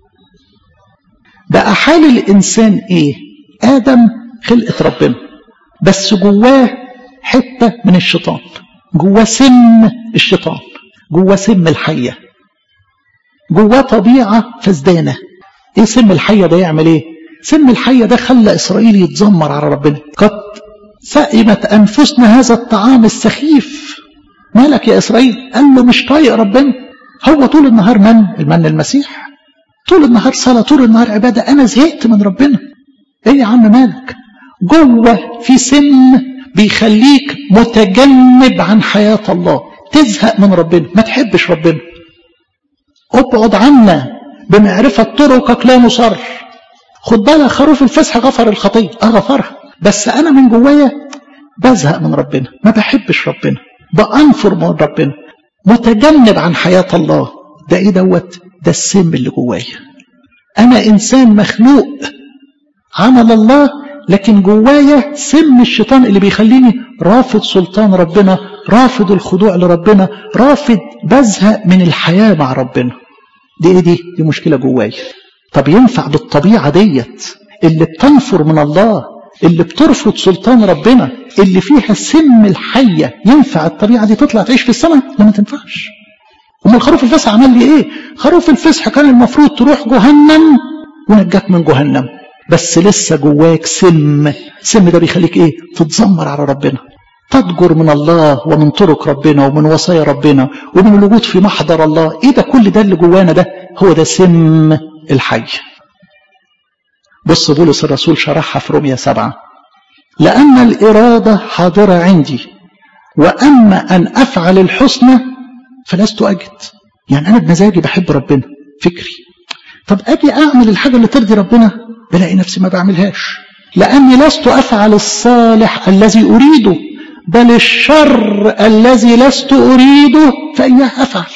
Speaker 1: بقى حال الإنسان إيه آدم خلقة ربنا بس جواه حتة من الشيطان جواه سم الشيطان جواه سم الحية جواه طبيعة فزدانة ايه سم الحية ده يعمل ايه سم الحية ده خلى إسرائيل يتذمر على ربنا قد سئمت أنفسنا هذا الطعام السخيف مالك يا إسرائيل قال له مش طايق ربنا هو طول النهار من المن المسيح طول النهار صلاة طول النهار عبادة أنا زهقت من ربنا إيه يا عم مالك جوه في سن بيخليك متجنب عن حياة الله تزهق من ربنا ما تحبش ربنا ابعد عنا بمعرفة طرقك لا نصر خد بالك خروف الفسح غفر الخطية اه غفرها بس أنا من جوايا بزهق من ربنا ما بحبش ربنا بأنفر من ربنا متجنب عن حياة الله ده ايه دوت ده السم اللي جوايا انا انسان مخلوق عمل الله لكن جوايا سم الشيطان اللي بيخليني رافض سلطان ربنا رافض الخضوع لربنا رافض بزهق من الحياة مع ربنا دي ايه دي دي مشكلة جوايا طب ينفع بالطبيعة ديت اللي بتنفر من الله اللي بترفض سلطان ربنا اللي فيها سم الحية ينفع الطبيعة دي تطلع تعيش في السماء لا ما تنفعش أم الخروف الفسح عمل لي ايه خروف الفسح كان المفروض تروح جهنم ونجاك من جهنم بس لسه جواك سم سم ده بيخليك ايه تتذمر على ربنا تضجر من الله ومن طرق ربنا ومن وصايا ربنا ومن الوجود في محضر الله ايه ده كل ده اللي جوانا ده هو ده سم الحي بص بولس الرسول شرحها في رومية سبعة لأن الإرادة حاضرة عندي وأما أن أفعل الحسنى فلست أجد يعني أنا بمزاجي بحب ربنا فكري طب أجي أعمل الحاجة اللي ترضي ربنا بلاقي نفسي ما بعملهاش لأني لست أفعل الصالح الذي أريده بل الشر الذي لست أريده فإياه أفعل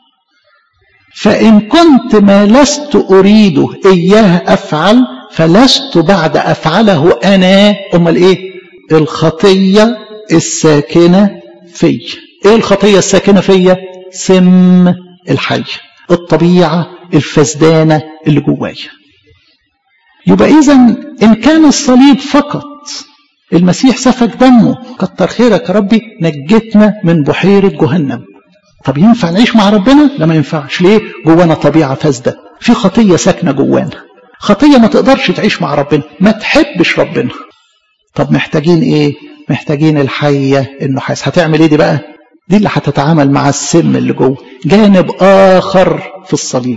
Speaker 1: فإن كنت ما لست أريده إياه أفعل فلست بعد أفعله أنا أمال إيه الخطية الساكنة في إيه الخطية الساكنة فيا سم الحي الطبيعة الفسدانة اللي جوايا يبقى إذا إن كان الصليب فقط المسيح سفك دمه كتر خيرك يا ربي نجتنا من بحيرة جهنم طب ينفع نعيش مع ربنا؟ لا ما ينفعش ليه؟ جوانا طبيعة فاسدة في خطية ساكنة جوانا خطية ما تقدرش تعيش مع ربنا ما تحبش ربنا طب محتاجين ايه محتاجين الحية النحاس هتعمل ايه دي بقى دي اللي هتتعامل مع السم اللي جوه جانب آخر في الصليب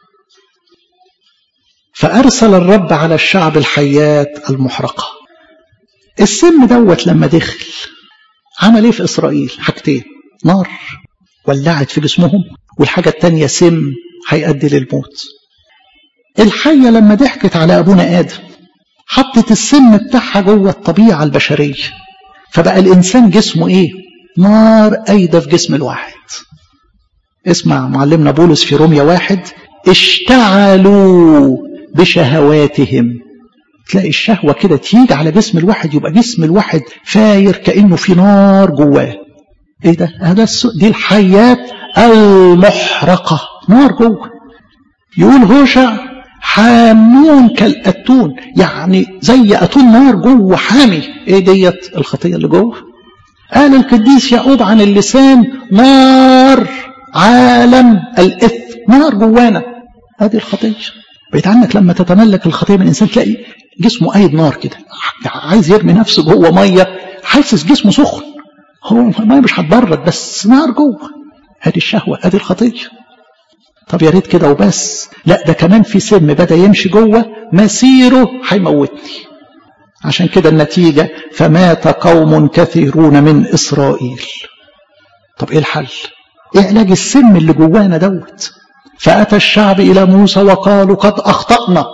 Speaker 1: فأرسل الرب على الشعب الحيات المحرقة السم دوت لما دخل عمل ايه في إسرائيل حاجتين نار ولعت في جسمهم والحاجة التانية سم هيؤدي للموت الحية لما ضحكت على أبونا آدم حطت السم بتاعها جوه الطبيعة البشرية فبقى الإنسان جسمه إيه؟ نار أيضا في جسم الواحد اسمع معلمنا بولس في روميا واحد اشتعلوا بشهواتهم تلاقي الشهوة كده تيجي على جسم الواحد يبقى جسم الواحد فاير كأنه في نار جواه ايه ده هذا دي الحيات المحرقة نار جوه يقول هوشع حامون كالأتون يعني زي أتون نار جوه حامي ايه ديت الخطية اللي جوه قال القديس يعقوب عن اللسان نار عالم الإثم نار جوانا هذه الخطية بعيد عنك لما تتملك الخطية من الإنسان تلاقي جسمه قايد نار كده عايز يرمي نفسه جوه مية حاسس جسمه سخن هو المية مش هتبرد بس نار جوه هذه الشهوة هذه الخطية طب يا ريت كده وبس لا ده كمان في سم بدأ يمشي جوه مسيره هيموتني عشان كده النتيجة فمات قوم كثيرون من إسرائيل طب إيه الحل إيه علاج السم اللي جوانا دوت فأتى الشعب إلى موسى وقالوا قد أخطأنا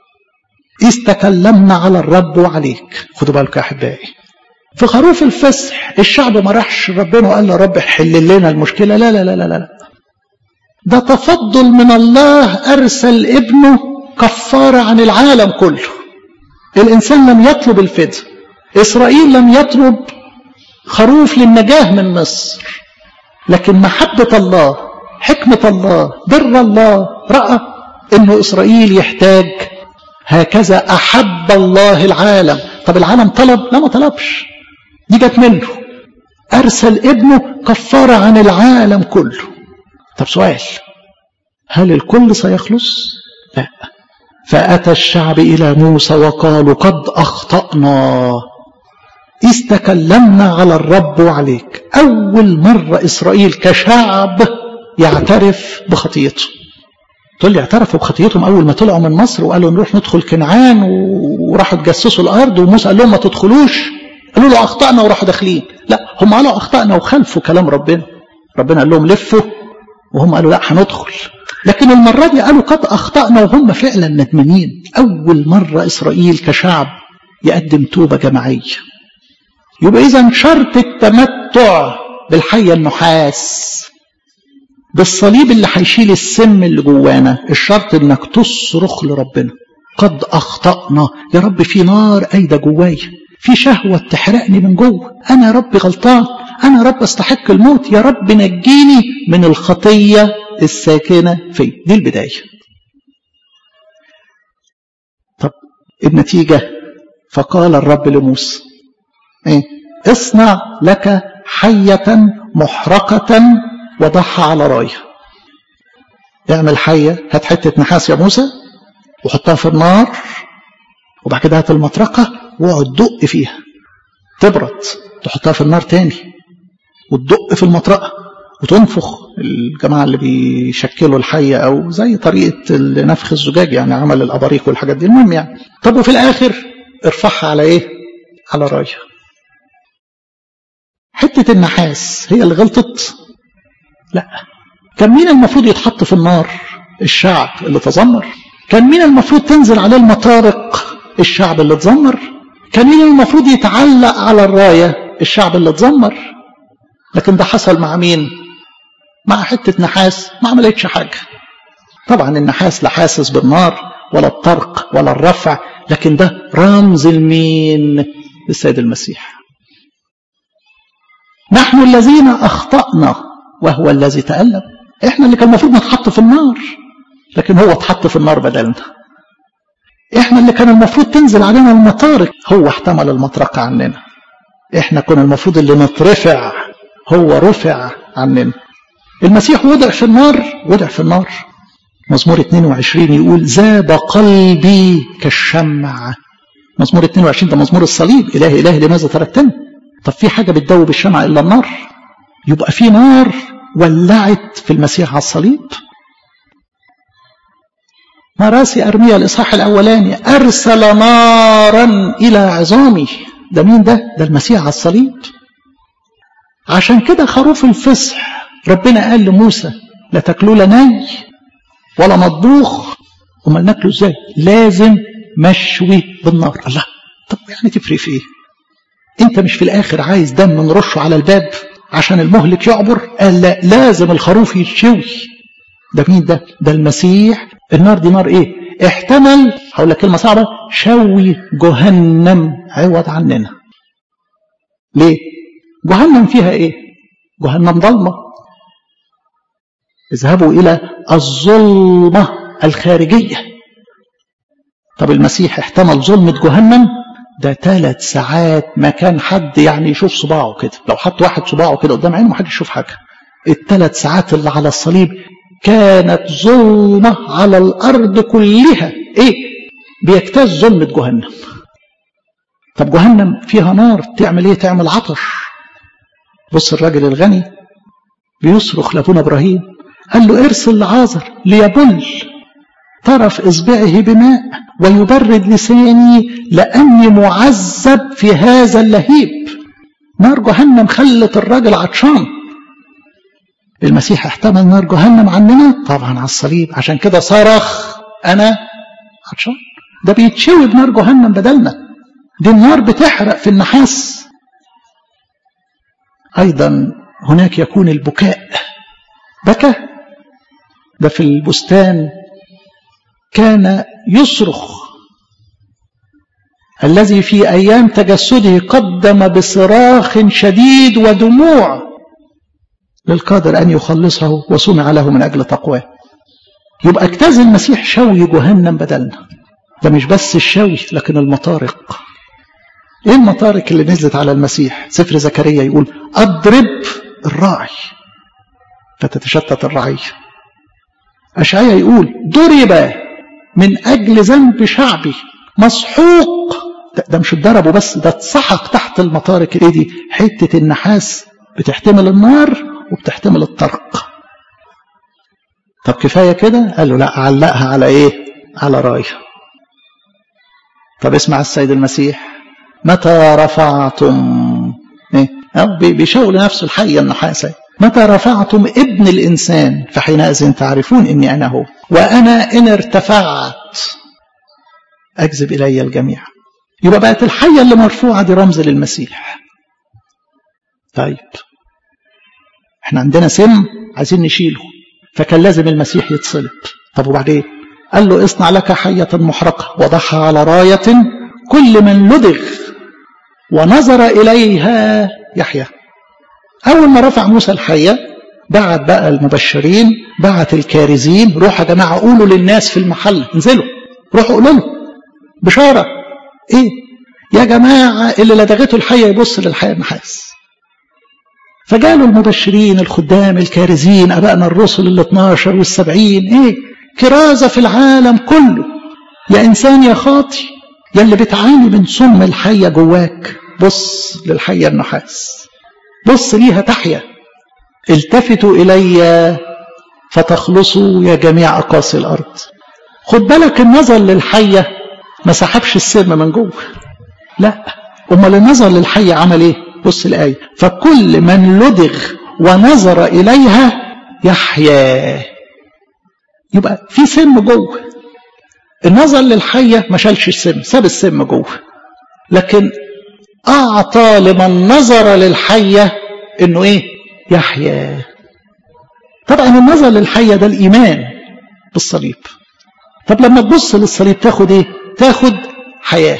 Speaker 1: إذ تكلمنا على الرب وعليك خدوا بالكم يا أحبائي في خروف الفسح الشعب ما راحش ربنا وقال له رب حل لنا المشكلة لا لا لا لا لا ده تفضل من الله أرسل ابنه كفارة عن العالم كله الإنسان لم يطلب الفداء إسرائيل لم يطلب خروف للنجاة من مصر لكن محبة الله حكمة الله بر الله رأى أنه إسرائيل يحتاج هكذا أحب الله العالم طب العالم طلب لا ما طلبش دي جت منه أرسل ابنه كفارة عن العالم كله طب سؤال هل الكل سيخلص لا فأتى الشعب إلى موسى وقالوا قد أخطأنا إذ تكلمنا على الرب وعليك أول مرة إسرائيل كشعب يعترف بخطيته تقول لي اعترفوا بخطيتهم أول ما طلعوا من مصر وقالوا نروح ندخل كنعان وراحوا تجسسوا الأرض وموسى قال لهم ما تدخلوش قالوا له أخطأنا وراحوا داخلين لا هم قالوا أخطأنا وخلفوا كلام ربنا ربنا قال لهم لفوا وهم قالوا لا هندخل لكن المرة دي قالوا قد أخطأنا وهم فعلا ندمانين أول مرة إسرائيل كشعب يقدم توبة جماعية يبقى إذا شرط التمتع بالحية النحاس بالصليب اللي هيشيل السم اللي جوانا الشرط انك تصرخ لربنا قد اخطأنا يا رب في نار قايده جوايا في شهوة تحرقني من جوه انا يا رب غلطان انا يا رب استحق الموت يا رب نجيني من الخطية الساكنة في دي البداية طب النتيجة فقال الرب لموسى ايه اصنع لك حية محرقة وضعها على راية اعمل حية هات حتة نحاس يا موسى وحطها في النار وبعد كده هات المطرقة واقعد دق فيها تبرد تحطها في النار تاني وتدق في المطرقة وتنفخ الجماعة اللي بيشكلوا الحية أو زي طريقة نفخ الزجاج يعني عمل الأباريق والحاجات دي المهم يعني طب وفي الآخر ارفعها على إيه؟ على راية حتة النحاس هي اللي غلطت لا كان مين المفروض يتحط في النار الشعب اللي تذمر كان مين المفروض تنزل عليه المطارق الشعب اللي تذمر كان مين المفروض يتعلق على الراية الشعب اللي تذمر لكن ده حصل مع مين مع حتة نحاس ما عملتش حاجة طبعا النحاس لا حاسس بالنار ولا الطرق ولا الرفع لكن ده رمز المين للسيد المسيح نحن الذين أخطأنا وهو الذي تألم احنا اللي كان المفروض نتحط في النار لكن هو اتحط في النار بدلنا احنا اللي كان المفروض تنزل علينا المطارق هو احتمل المطرقة عننا احنا كنا المفروض اللي نترفع هو رفع عننا المسيح وضع في النار وضع في النار مزمور 22 يقول ذاب قلبي كالشمع مزمور 22 ده مزمور الصليب إلهي إلهي لماذا تركتني طب في حاجة بتدوب الشمع إلا النار يبقى في نار ولعت في المسيح على الصليب مراسي أرميا الإصحاح الأولاني أرسل نارا إلى عظامي ده مين ده؟ ده المسيح على الصليب عشان كده خروف الفصح ربنا قال لموسى لا تاكلوا ني ولا مطبوخ امال ناكله ازاي؟ لازم مشوي بالنار الله طب يعني تفرق في ايه؟ انت مش في الاخر عايز دم نرشه على الباب عشان المهلك يعبر؟ قال لا لازم الخروف يتشوي ده مين ده؟ ده المسيح النار دي نار ايه؟ احتمل هقول لك كلمه صعبه شوي جهنم عوض عننا. ليه؟ جهنم فيها ايه؟ جهنم ضلمه. اذهبوا الى الظلمه الخارجيه. طب المسيح احتمل ظلمه جهنم ده ثلاث ساعات ما كان حد يعني يشوف صباعه كده، لو حط واحد صباعه كده قدام عينه ما حدش يشوف حاجه. الثلاث ساعات اللي على الصليب كانت ظلمة على الأرض كلها إيه بيجتاز ظلمة جهنم طب جهنم فيها نار تعمل إيه تعمل عطش بص الراجل الغني بيصرخ لأبونا إبراهيم قال له ارسل لعازر ليبل طرف إصبعه بماء ويبرد لساني لأني معذب في هذا اللهيب نار جهنم خلت الراجل عطشان المسيح احتمل نار جهنم عننا طبعا على الصليب عشان كده صرخ انا عطشان ده بيتشوي بنار جهنم بدلنا دي النار بتحرق في النحاس ايضا هناك يكون البكاء بكى ده في البستان كان يصرخ الذي في ايام تجسده قدم بصراخ شديد ودموع للقادر أن يخلصه وصنع له من أجل تقواه يبقى اجتاز المسيح شوي جهنم بدلنا ده مش بس الشوي لكن المطارق ايه المطارق اللي نزلت على المسيح سفر زكريا يقول اضرب الراعي فتتشتت الرعية أشعيا يقول ضرب من أجل ذنب شعبي مسحوق ده, ده مش اتضربوا بس ده اتسحق تحت المطارق ايه دي حتة النحاس بتحتمل النار وبتحتمل الطرق طب كفاية كده قال له لا علقها على ايه على راية طب اسمع السيد المسيح متى رفعتم ايه بيشاور لنفسه الحية النحاسة متى رفعتم ابن الإنسان فحينئذ تعرفون إني أنا هو وأنا إن ارتفعت أجذب إلي الجميع يبقى بقت الحية اللي مرفوعة دي رمز للمسيح طيب احنا عندنا سم عايزين نشيله فكان لازم المسيح يتصلب طب وبعدين قال له اصنع لك حية محرقة وضعها على راية كل من لدغ ونظر إليها يحيى أول ما رفع موسى الحية بعت بقى المبشرين بعت الكارزين روحوا يا جماعة قولوا للناس في المحل انزلوا روحوا قولوا له بشارة ايه يا جماعة اللي لدغته الحية يبص للحية النحاس فجالوا المبشرين الخدام الكارزين أبائنا الرسل ال 12 وال 70 إيه كرازة في العالم كله يا إنسان يا خاطي يا اللي بتعاني من سم الحية جواك بص للحية النحاس بص ليها تحيا التفتوا إلي فتخلصوا يا جميع أقاصي الأرض خد بالك النظر للحية ما سحبش السم من جوه لا أمال النظر للحية عمل إيه بص الآية فكل من لدغ ونظر إليها يحيا يبقى في سم جوه النظر للحية ما شالش السم ساب السم جوه لكن أعطى لمن نظر للحية إنه إيه يحيا طبعا النظر للحية ده الإيمان بالصليب طب لما تبص للصليب تاخد إيه تاخد حياة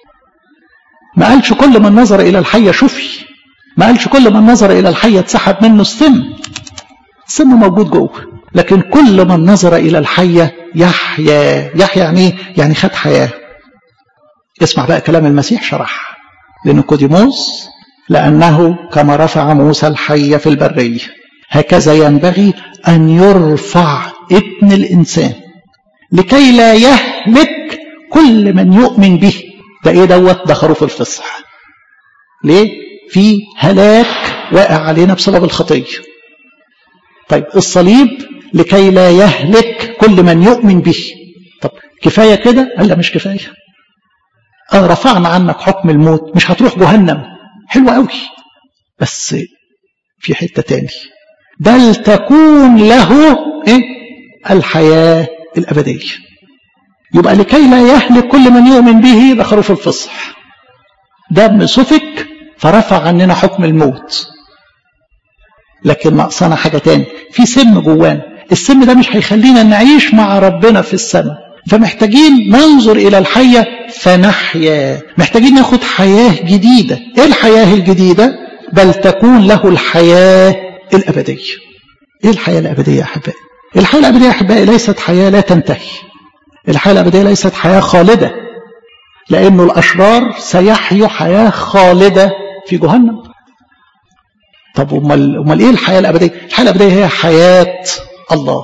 Speaker 1: ما قالش كل من نظر إلى الحية شفي ما قالش كل من نظر إلى الحية اتسحب منه السم السم موجود جوه لكن كل من نظر إلى الحية يحيا يحيا يعني ايه؟ يعني خد حياة اسمع بقى كلام المسيح شرح لنيقوديموس لأنه كما رفع موسى الحية في البرية هكذا ينبغي أن يرفع ابن الإنسان لكي لا يهلك كل من يؤمن به ده ايه دوت ده خروف الفصح ليه في هلاك واقع علينا بسبب الخطيه طيب الصليب لكي لا يهلك كل من يؤمن به طب كفايه كده قال لا مش كفايه اه رفعنا عنك حكم الموت مش هتروح جهنم حلوه قوي بس في حته تاني بل تكون له ايه الحياه الابديه يبقى لكي لا يهلك كل من يؤمن به ده خروف الفصح دم سفك فرفع عننا حكم الموت لكن ناقصنا حاجة تاني في سم جوانا السم ده مش هيخلينا نعيش مع ربنا في السماء فمحتاجين ننظر إلى الحية فنحيا محتاجين ناخد حياة جديدة إيه الحياة الجديدة بل تكون له الحياة الأبدية إيه الحياة الأبدية يا أحبائي الحياة الأبدية يا أحبائي ليست حياة لا تنتهي الحياة الأبدية ليست حياة خالدة لأنه الأشرار سيحيوا حياة خالدة في جهنم طب أمال أمال إيه الحياة الأبدية؟ الحياة الأبدية هي حياة الله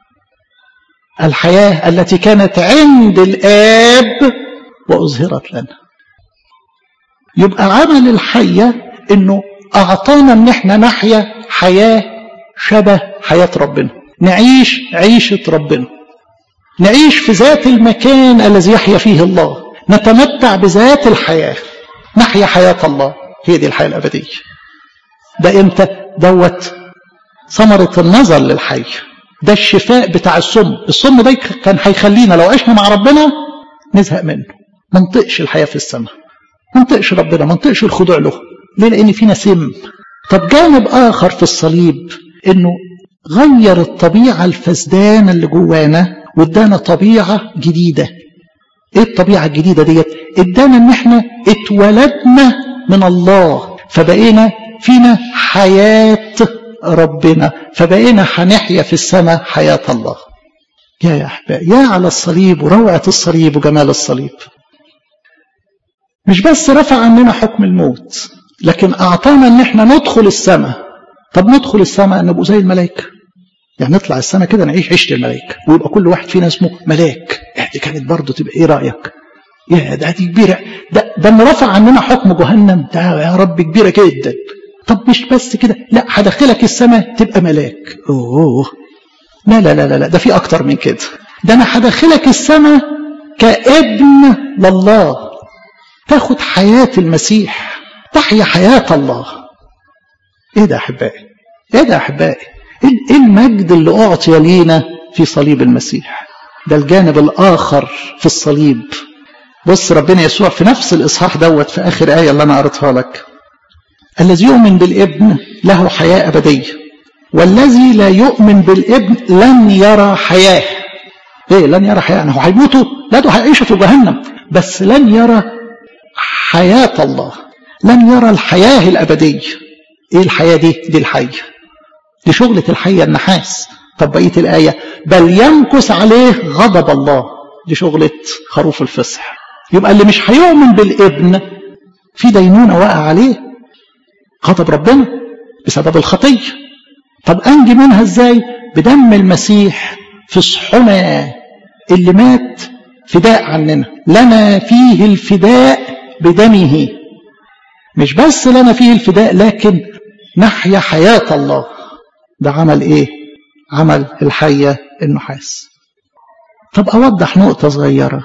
Speaker 1: الحياة التي كانت عند الآب وأظهرت لنا يبقى عمل الحية إنه أعطانا إن إحنا نحيا حياة شبه حياة ربنا نعيش عيشة ربنا نعيش في ذات المكان الذي يحيا فيه الله نتمتع بذات الحياة نحيا حياة الله هي دي الحياة الأبدية ده إمتى دوت ثمرة النظر للحي ده الشفاء بتاع السم السم ده كان هيخلينا لو عشنا مع ربنا نزهق منه ما نطقش الحياة في السماء ما نطقش ربنا ما نطقش الخضوع له ليه لأن فينا سم طب جانب آخر في الصليب إنه غير الطبيعة الفسدانة اللي جوانا وادانا طبيعة جديدة ايه الطبيعة الجديدة ديت ادانا ان احنا اتولدنا من الله فبقينا فينا حياة ربنا فبقينا هنحيا في السماء حياة الله يا يا أحبائي يا على الصليب وروعة الصليب وجمال الصليب مش بس رفع عننا حكم الموت لكن أعطانا ان احنا ندخل السماء طب ندخل السماء نبقوا زي الملائكة يعني نطلع السماء كده نعيش عيشة الملائكة ويبقى كل واحد فينا اسمه ملاك دي كانت برضه تبقى ايه رأيك يا ده دي كبيرة ده ده اللي رفع عننا حكم جهنم ده يا رب كبيرة جدا طب مش بس كده لا هدخلك السماء تبقى ملاك اوه لا لا لا لا ده في اكتر من كده ده انا هدخلك السماء كابن لله تاخد حياة المسيح تحيا حياة الله ايه ده احبائي ايه ده احبائي ايه المجد اللي اعطي لينا في صليب المسيح ده الجانب الاخر في الصليب بص ربنا يسوع في نفس الاصحاح دوت في اخر ايه اللي انا قريتها لك الذي يؤمن بالابن له حياه ابديه والذي لا يؤمن بالابن لن يرى حياه ايه لن يرى حياه هو هيموتوا لا ده هيعيشوا في جهنم بس لن يرى حياه الله لن يرى الحياه الابديه ايه الحياه دي دي الحيه دي شغله الحيه النحاس طب بقيه الايه بل يمكث عليه غضب الله دي شغله خروف الفصح يبقى اللي مش هيؤمن بالابن في دينونه واقع عليه غضب ربنا بسبب الخطيه طب انجي منها ازاي بدم المسيح فصحنا اللي مات فداء عننا لنا فيه الفداء بدمه مش بس لنا فيه الفداء لكن نحيا حياة الله ده عمل ايه عمل الحية النحاس طب اوضح نقطة صغيرة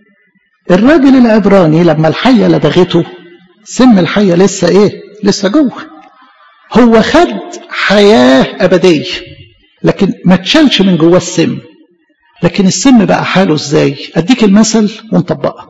Speaker 1: الراجل العبراني لما الحية لدغته سم الحية لسه ايه لسه جوه هو خد حياة أبدية لكن ما تشالش من جواه السم لكن السم بقى حاله ازاي اديك المثل ونطبقها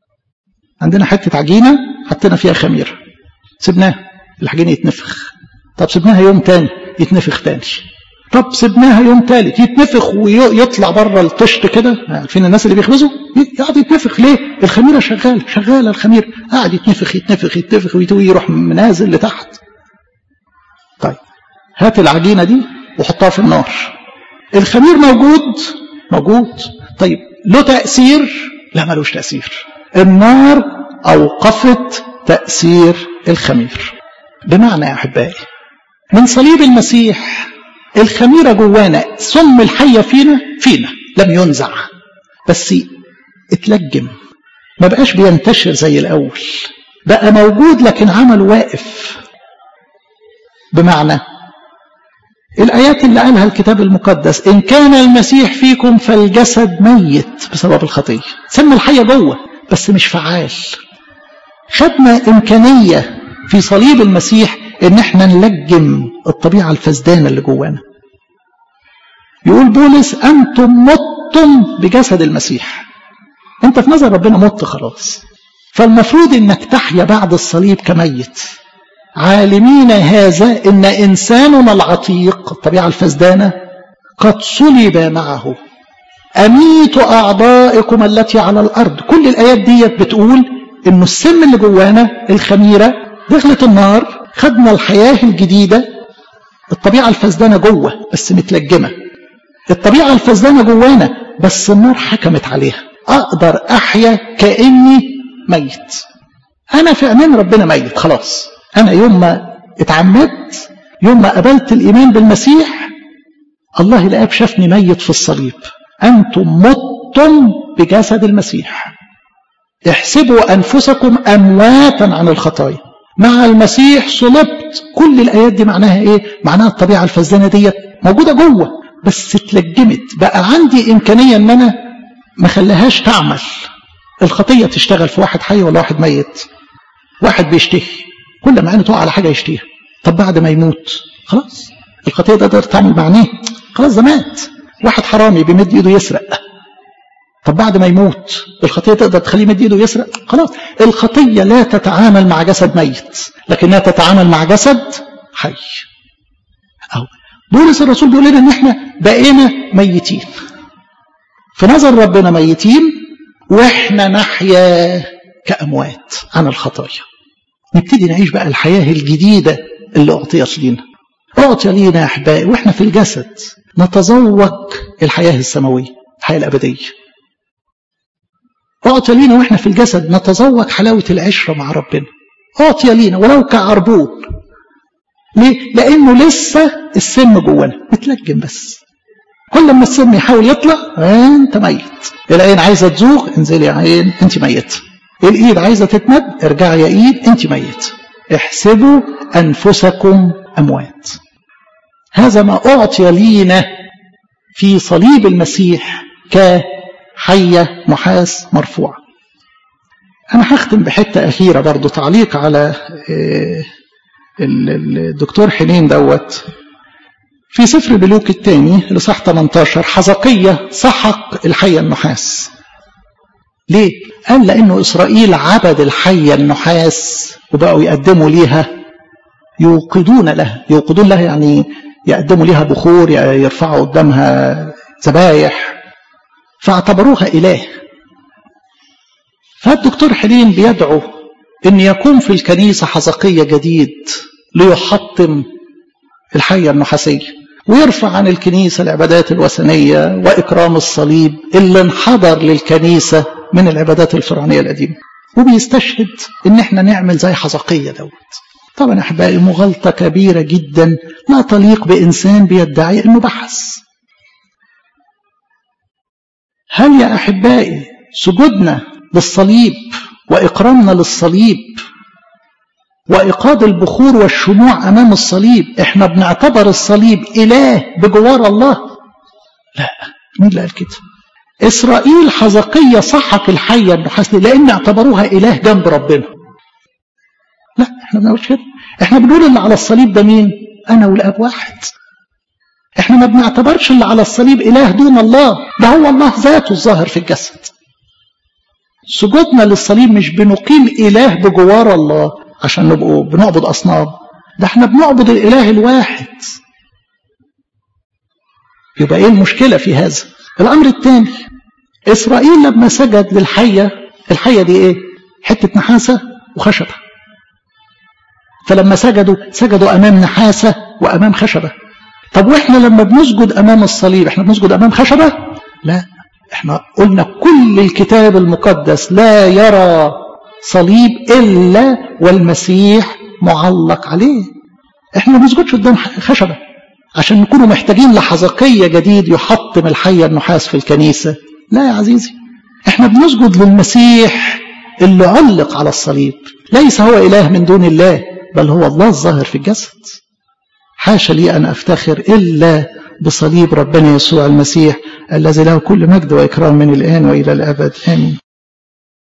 Speaker 1: عندنا حتة عجينة حطينا فيها خميرة سبناها العجينة يتنفخ طب سبناها يوم تاني يتنفخ تاني طب سبناها يوم تالت يتنفخ ويطلع بره الطشت كده عارفين الناس اللي بيخبزوا يقعد يتنفخ ليه الخميره شغاله شغاله الخميره قاعد يتنفخ يتنفخ يتنفخ ويروح منازل لتحت طيب هات العجينه دي وحطها في النار الخمير موجود موجود طيب له تاثير لا ملوش تاثير النار اوقفت تاثير الخمير بمعنى يا احبائي من صليب المسيح
Speaker 2: الخميرة جوانا سم الحية فينا فينا لم ينزع بس اتلجم ما بقاش بينتشر زي الأول بقى موجود لكن عمل واقف بمعنى الآيات اللي قالها الكتاب المقدس إن كان المسيح فيكم فالجسد ميت بسبب الخطية سم الحية جوه بس مش فعال خدنا إمكانية في صليب المسيح إن احنا نلجم الطبيعة الفسدانة اللي جوانا يقول بولس أنتم متم بجسد المسيح أنت في نظر ربنا مت خلاص فالمفروض إنك تحيا بعد الصليب كميت عالمين هذا إن إنساننا العتيق الطبيعة الفسدانة قد صلب معه أميت أعضائكم التي على الأرض كل الآيات ديت بتقول إنه السم اللي جوانا الخميرة دخلت النار خدنا الحياة الجديدة الطبيعة الفسدانة جوه بس متلجمة الطبيعة الفسدانة جوانا بس النار حكمت عليها أقدر أحيا كأني ميت أنا في أمان ربنا ميت خلاص أنا يوم ما اتعمدت يوم ما قبلت الإيمان بالمسيح الله الآب شافني ميت في الصليب أنتم متم بجسد المسيح احسبوا أنفسكم أمواتا عن الخطايا مع المسيح صلبت كل الآيات دي معناها إيه معناها الطبيعة الفزانة ديت موجودة جوه بس اتلجمت بقى عندي إمكانية إن أنا ما خليهاش تعمل الخطية تشتغل في واحد حي ولا واحد ميت واحد بيشتهي كل ما عينه تقع على حاجة يشتهيها طب بعد ما يموت خلاص الخطية ده تقدر تعمل معناه خلاص ده مات واحد حرامي بيمد ايده يسرق طب بعد ما يموت الخطية تقدر تخليه يمد ايده يسرق خلاص الخطية لا تتعامل مع جسد ميت لكنها تتعامل مع جسد حي أو بولس الرسول بيقول لنا ان احنا بقينا ميتين في نظر ربنا ميتين واحنا نحيا كأموات عن الخطايا نبتدي نعيش بقى الحياة الجديدة اللي أعطيت لينا أعطي لينا يا أحبائي وإحنا في الجسد نتذوق الحياة السماوية الحياة الأبدية أعطي لينا وإحنا في الجسد نتذوق حلاوة العشرة مع ربنا أعطي لينا ولو كعربون ليه؟ لأنه لسه السم جوانا متلجم بس كل ما السم يحاول يطلع انت ميت العين عايزه تزوغ انزلي يا عين انت ميت الايد عايزه تتمد ارجعي يا ايد انت ميت احسبوا انفسكم اموات هذا ما اعطي لينا في صليب المسيح كحيه نحاس مرفوعه انا هختم بحته اخيره برضو تعليق على الدكتور حنين دوت في سفر بلوك الثاني لصح 18 حزقية سحق الحية النحاس ليه؟ قال لأنه إسرائيل عبد الحية النحاس وبقوا يقدموا ليها يوقدون لها يوقدون لها يعني يقدموا لها بخور يرفعوا قدامها ذبايح فاعتبروها إله فالدكتور حلين بيدعو أن يكون في الكنيسة حزقية جديد ليحطم الحية النحاسية ويرفع عن الكنيسة العبادات الوثنية وإكرام الصليب اللي انحدر للكنيسة من العبادات الفرعونية القديمة وبيستشهد ان احنا نعمل زي حزقية دوت طبعا احبائي مغالطة كبيرة جدا لا تليق بإنسان بيدعي انه بحث هل يا احبائي سجودنا للصليب واكرامنا للصليب وإيقاد البخور والشموع أمام الصليب إحنا بنعتبر الصليب إله بجوار الله لا مين اللي قال كده إسرائيل حزقية صحك الحية النحاس لأن اعتبروها إله جنب ربنا لا إحنا ما بنقولش كده إحنا بنقول اللي على الصليب ده مين أنا والأب واحد إحنا ما بنعتبرش اللي على الصليب إله دون الله ده هو الله ذاته الظاهر في الجسد سجودنا للصليب مش بنقيم إله بجوار الله عشان نبقوا بنعبد أصنام ده احنا بنعبد الإله الواحد يبقى ايه المشكلة في هذا الأمر الثاني إسرائيل لما سجد للحية الحية دي ايه حتة نحاسة وخشبة فلما سجدوا سجدوا أمام نحاسة وأمام خشبة طب واحنا لما بنسجد أمام الصليب احنا بنسجد أمام خشبة لا احنا قلنا كل الكتاب المقدس لا يرى صليب إلا والمسيح معلق عليه احنا ما بنسجدش قدام خشبة عشان نكونوا محتاجين لحزقية جديد يحطم الحية النحاس في الكنيسة لا يا عزيزي احنا بنسجد للمسيح اللي علق على الصليب ليس هو إله من دون الله بل هو الله الظاهر في الجسد حاشا لي أن أفتخر إلا بصليب ربنا يسوع المسيح الذي له كل مجد وإكرام من الآن وإلى الأبد آمين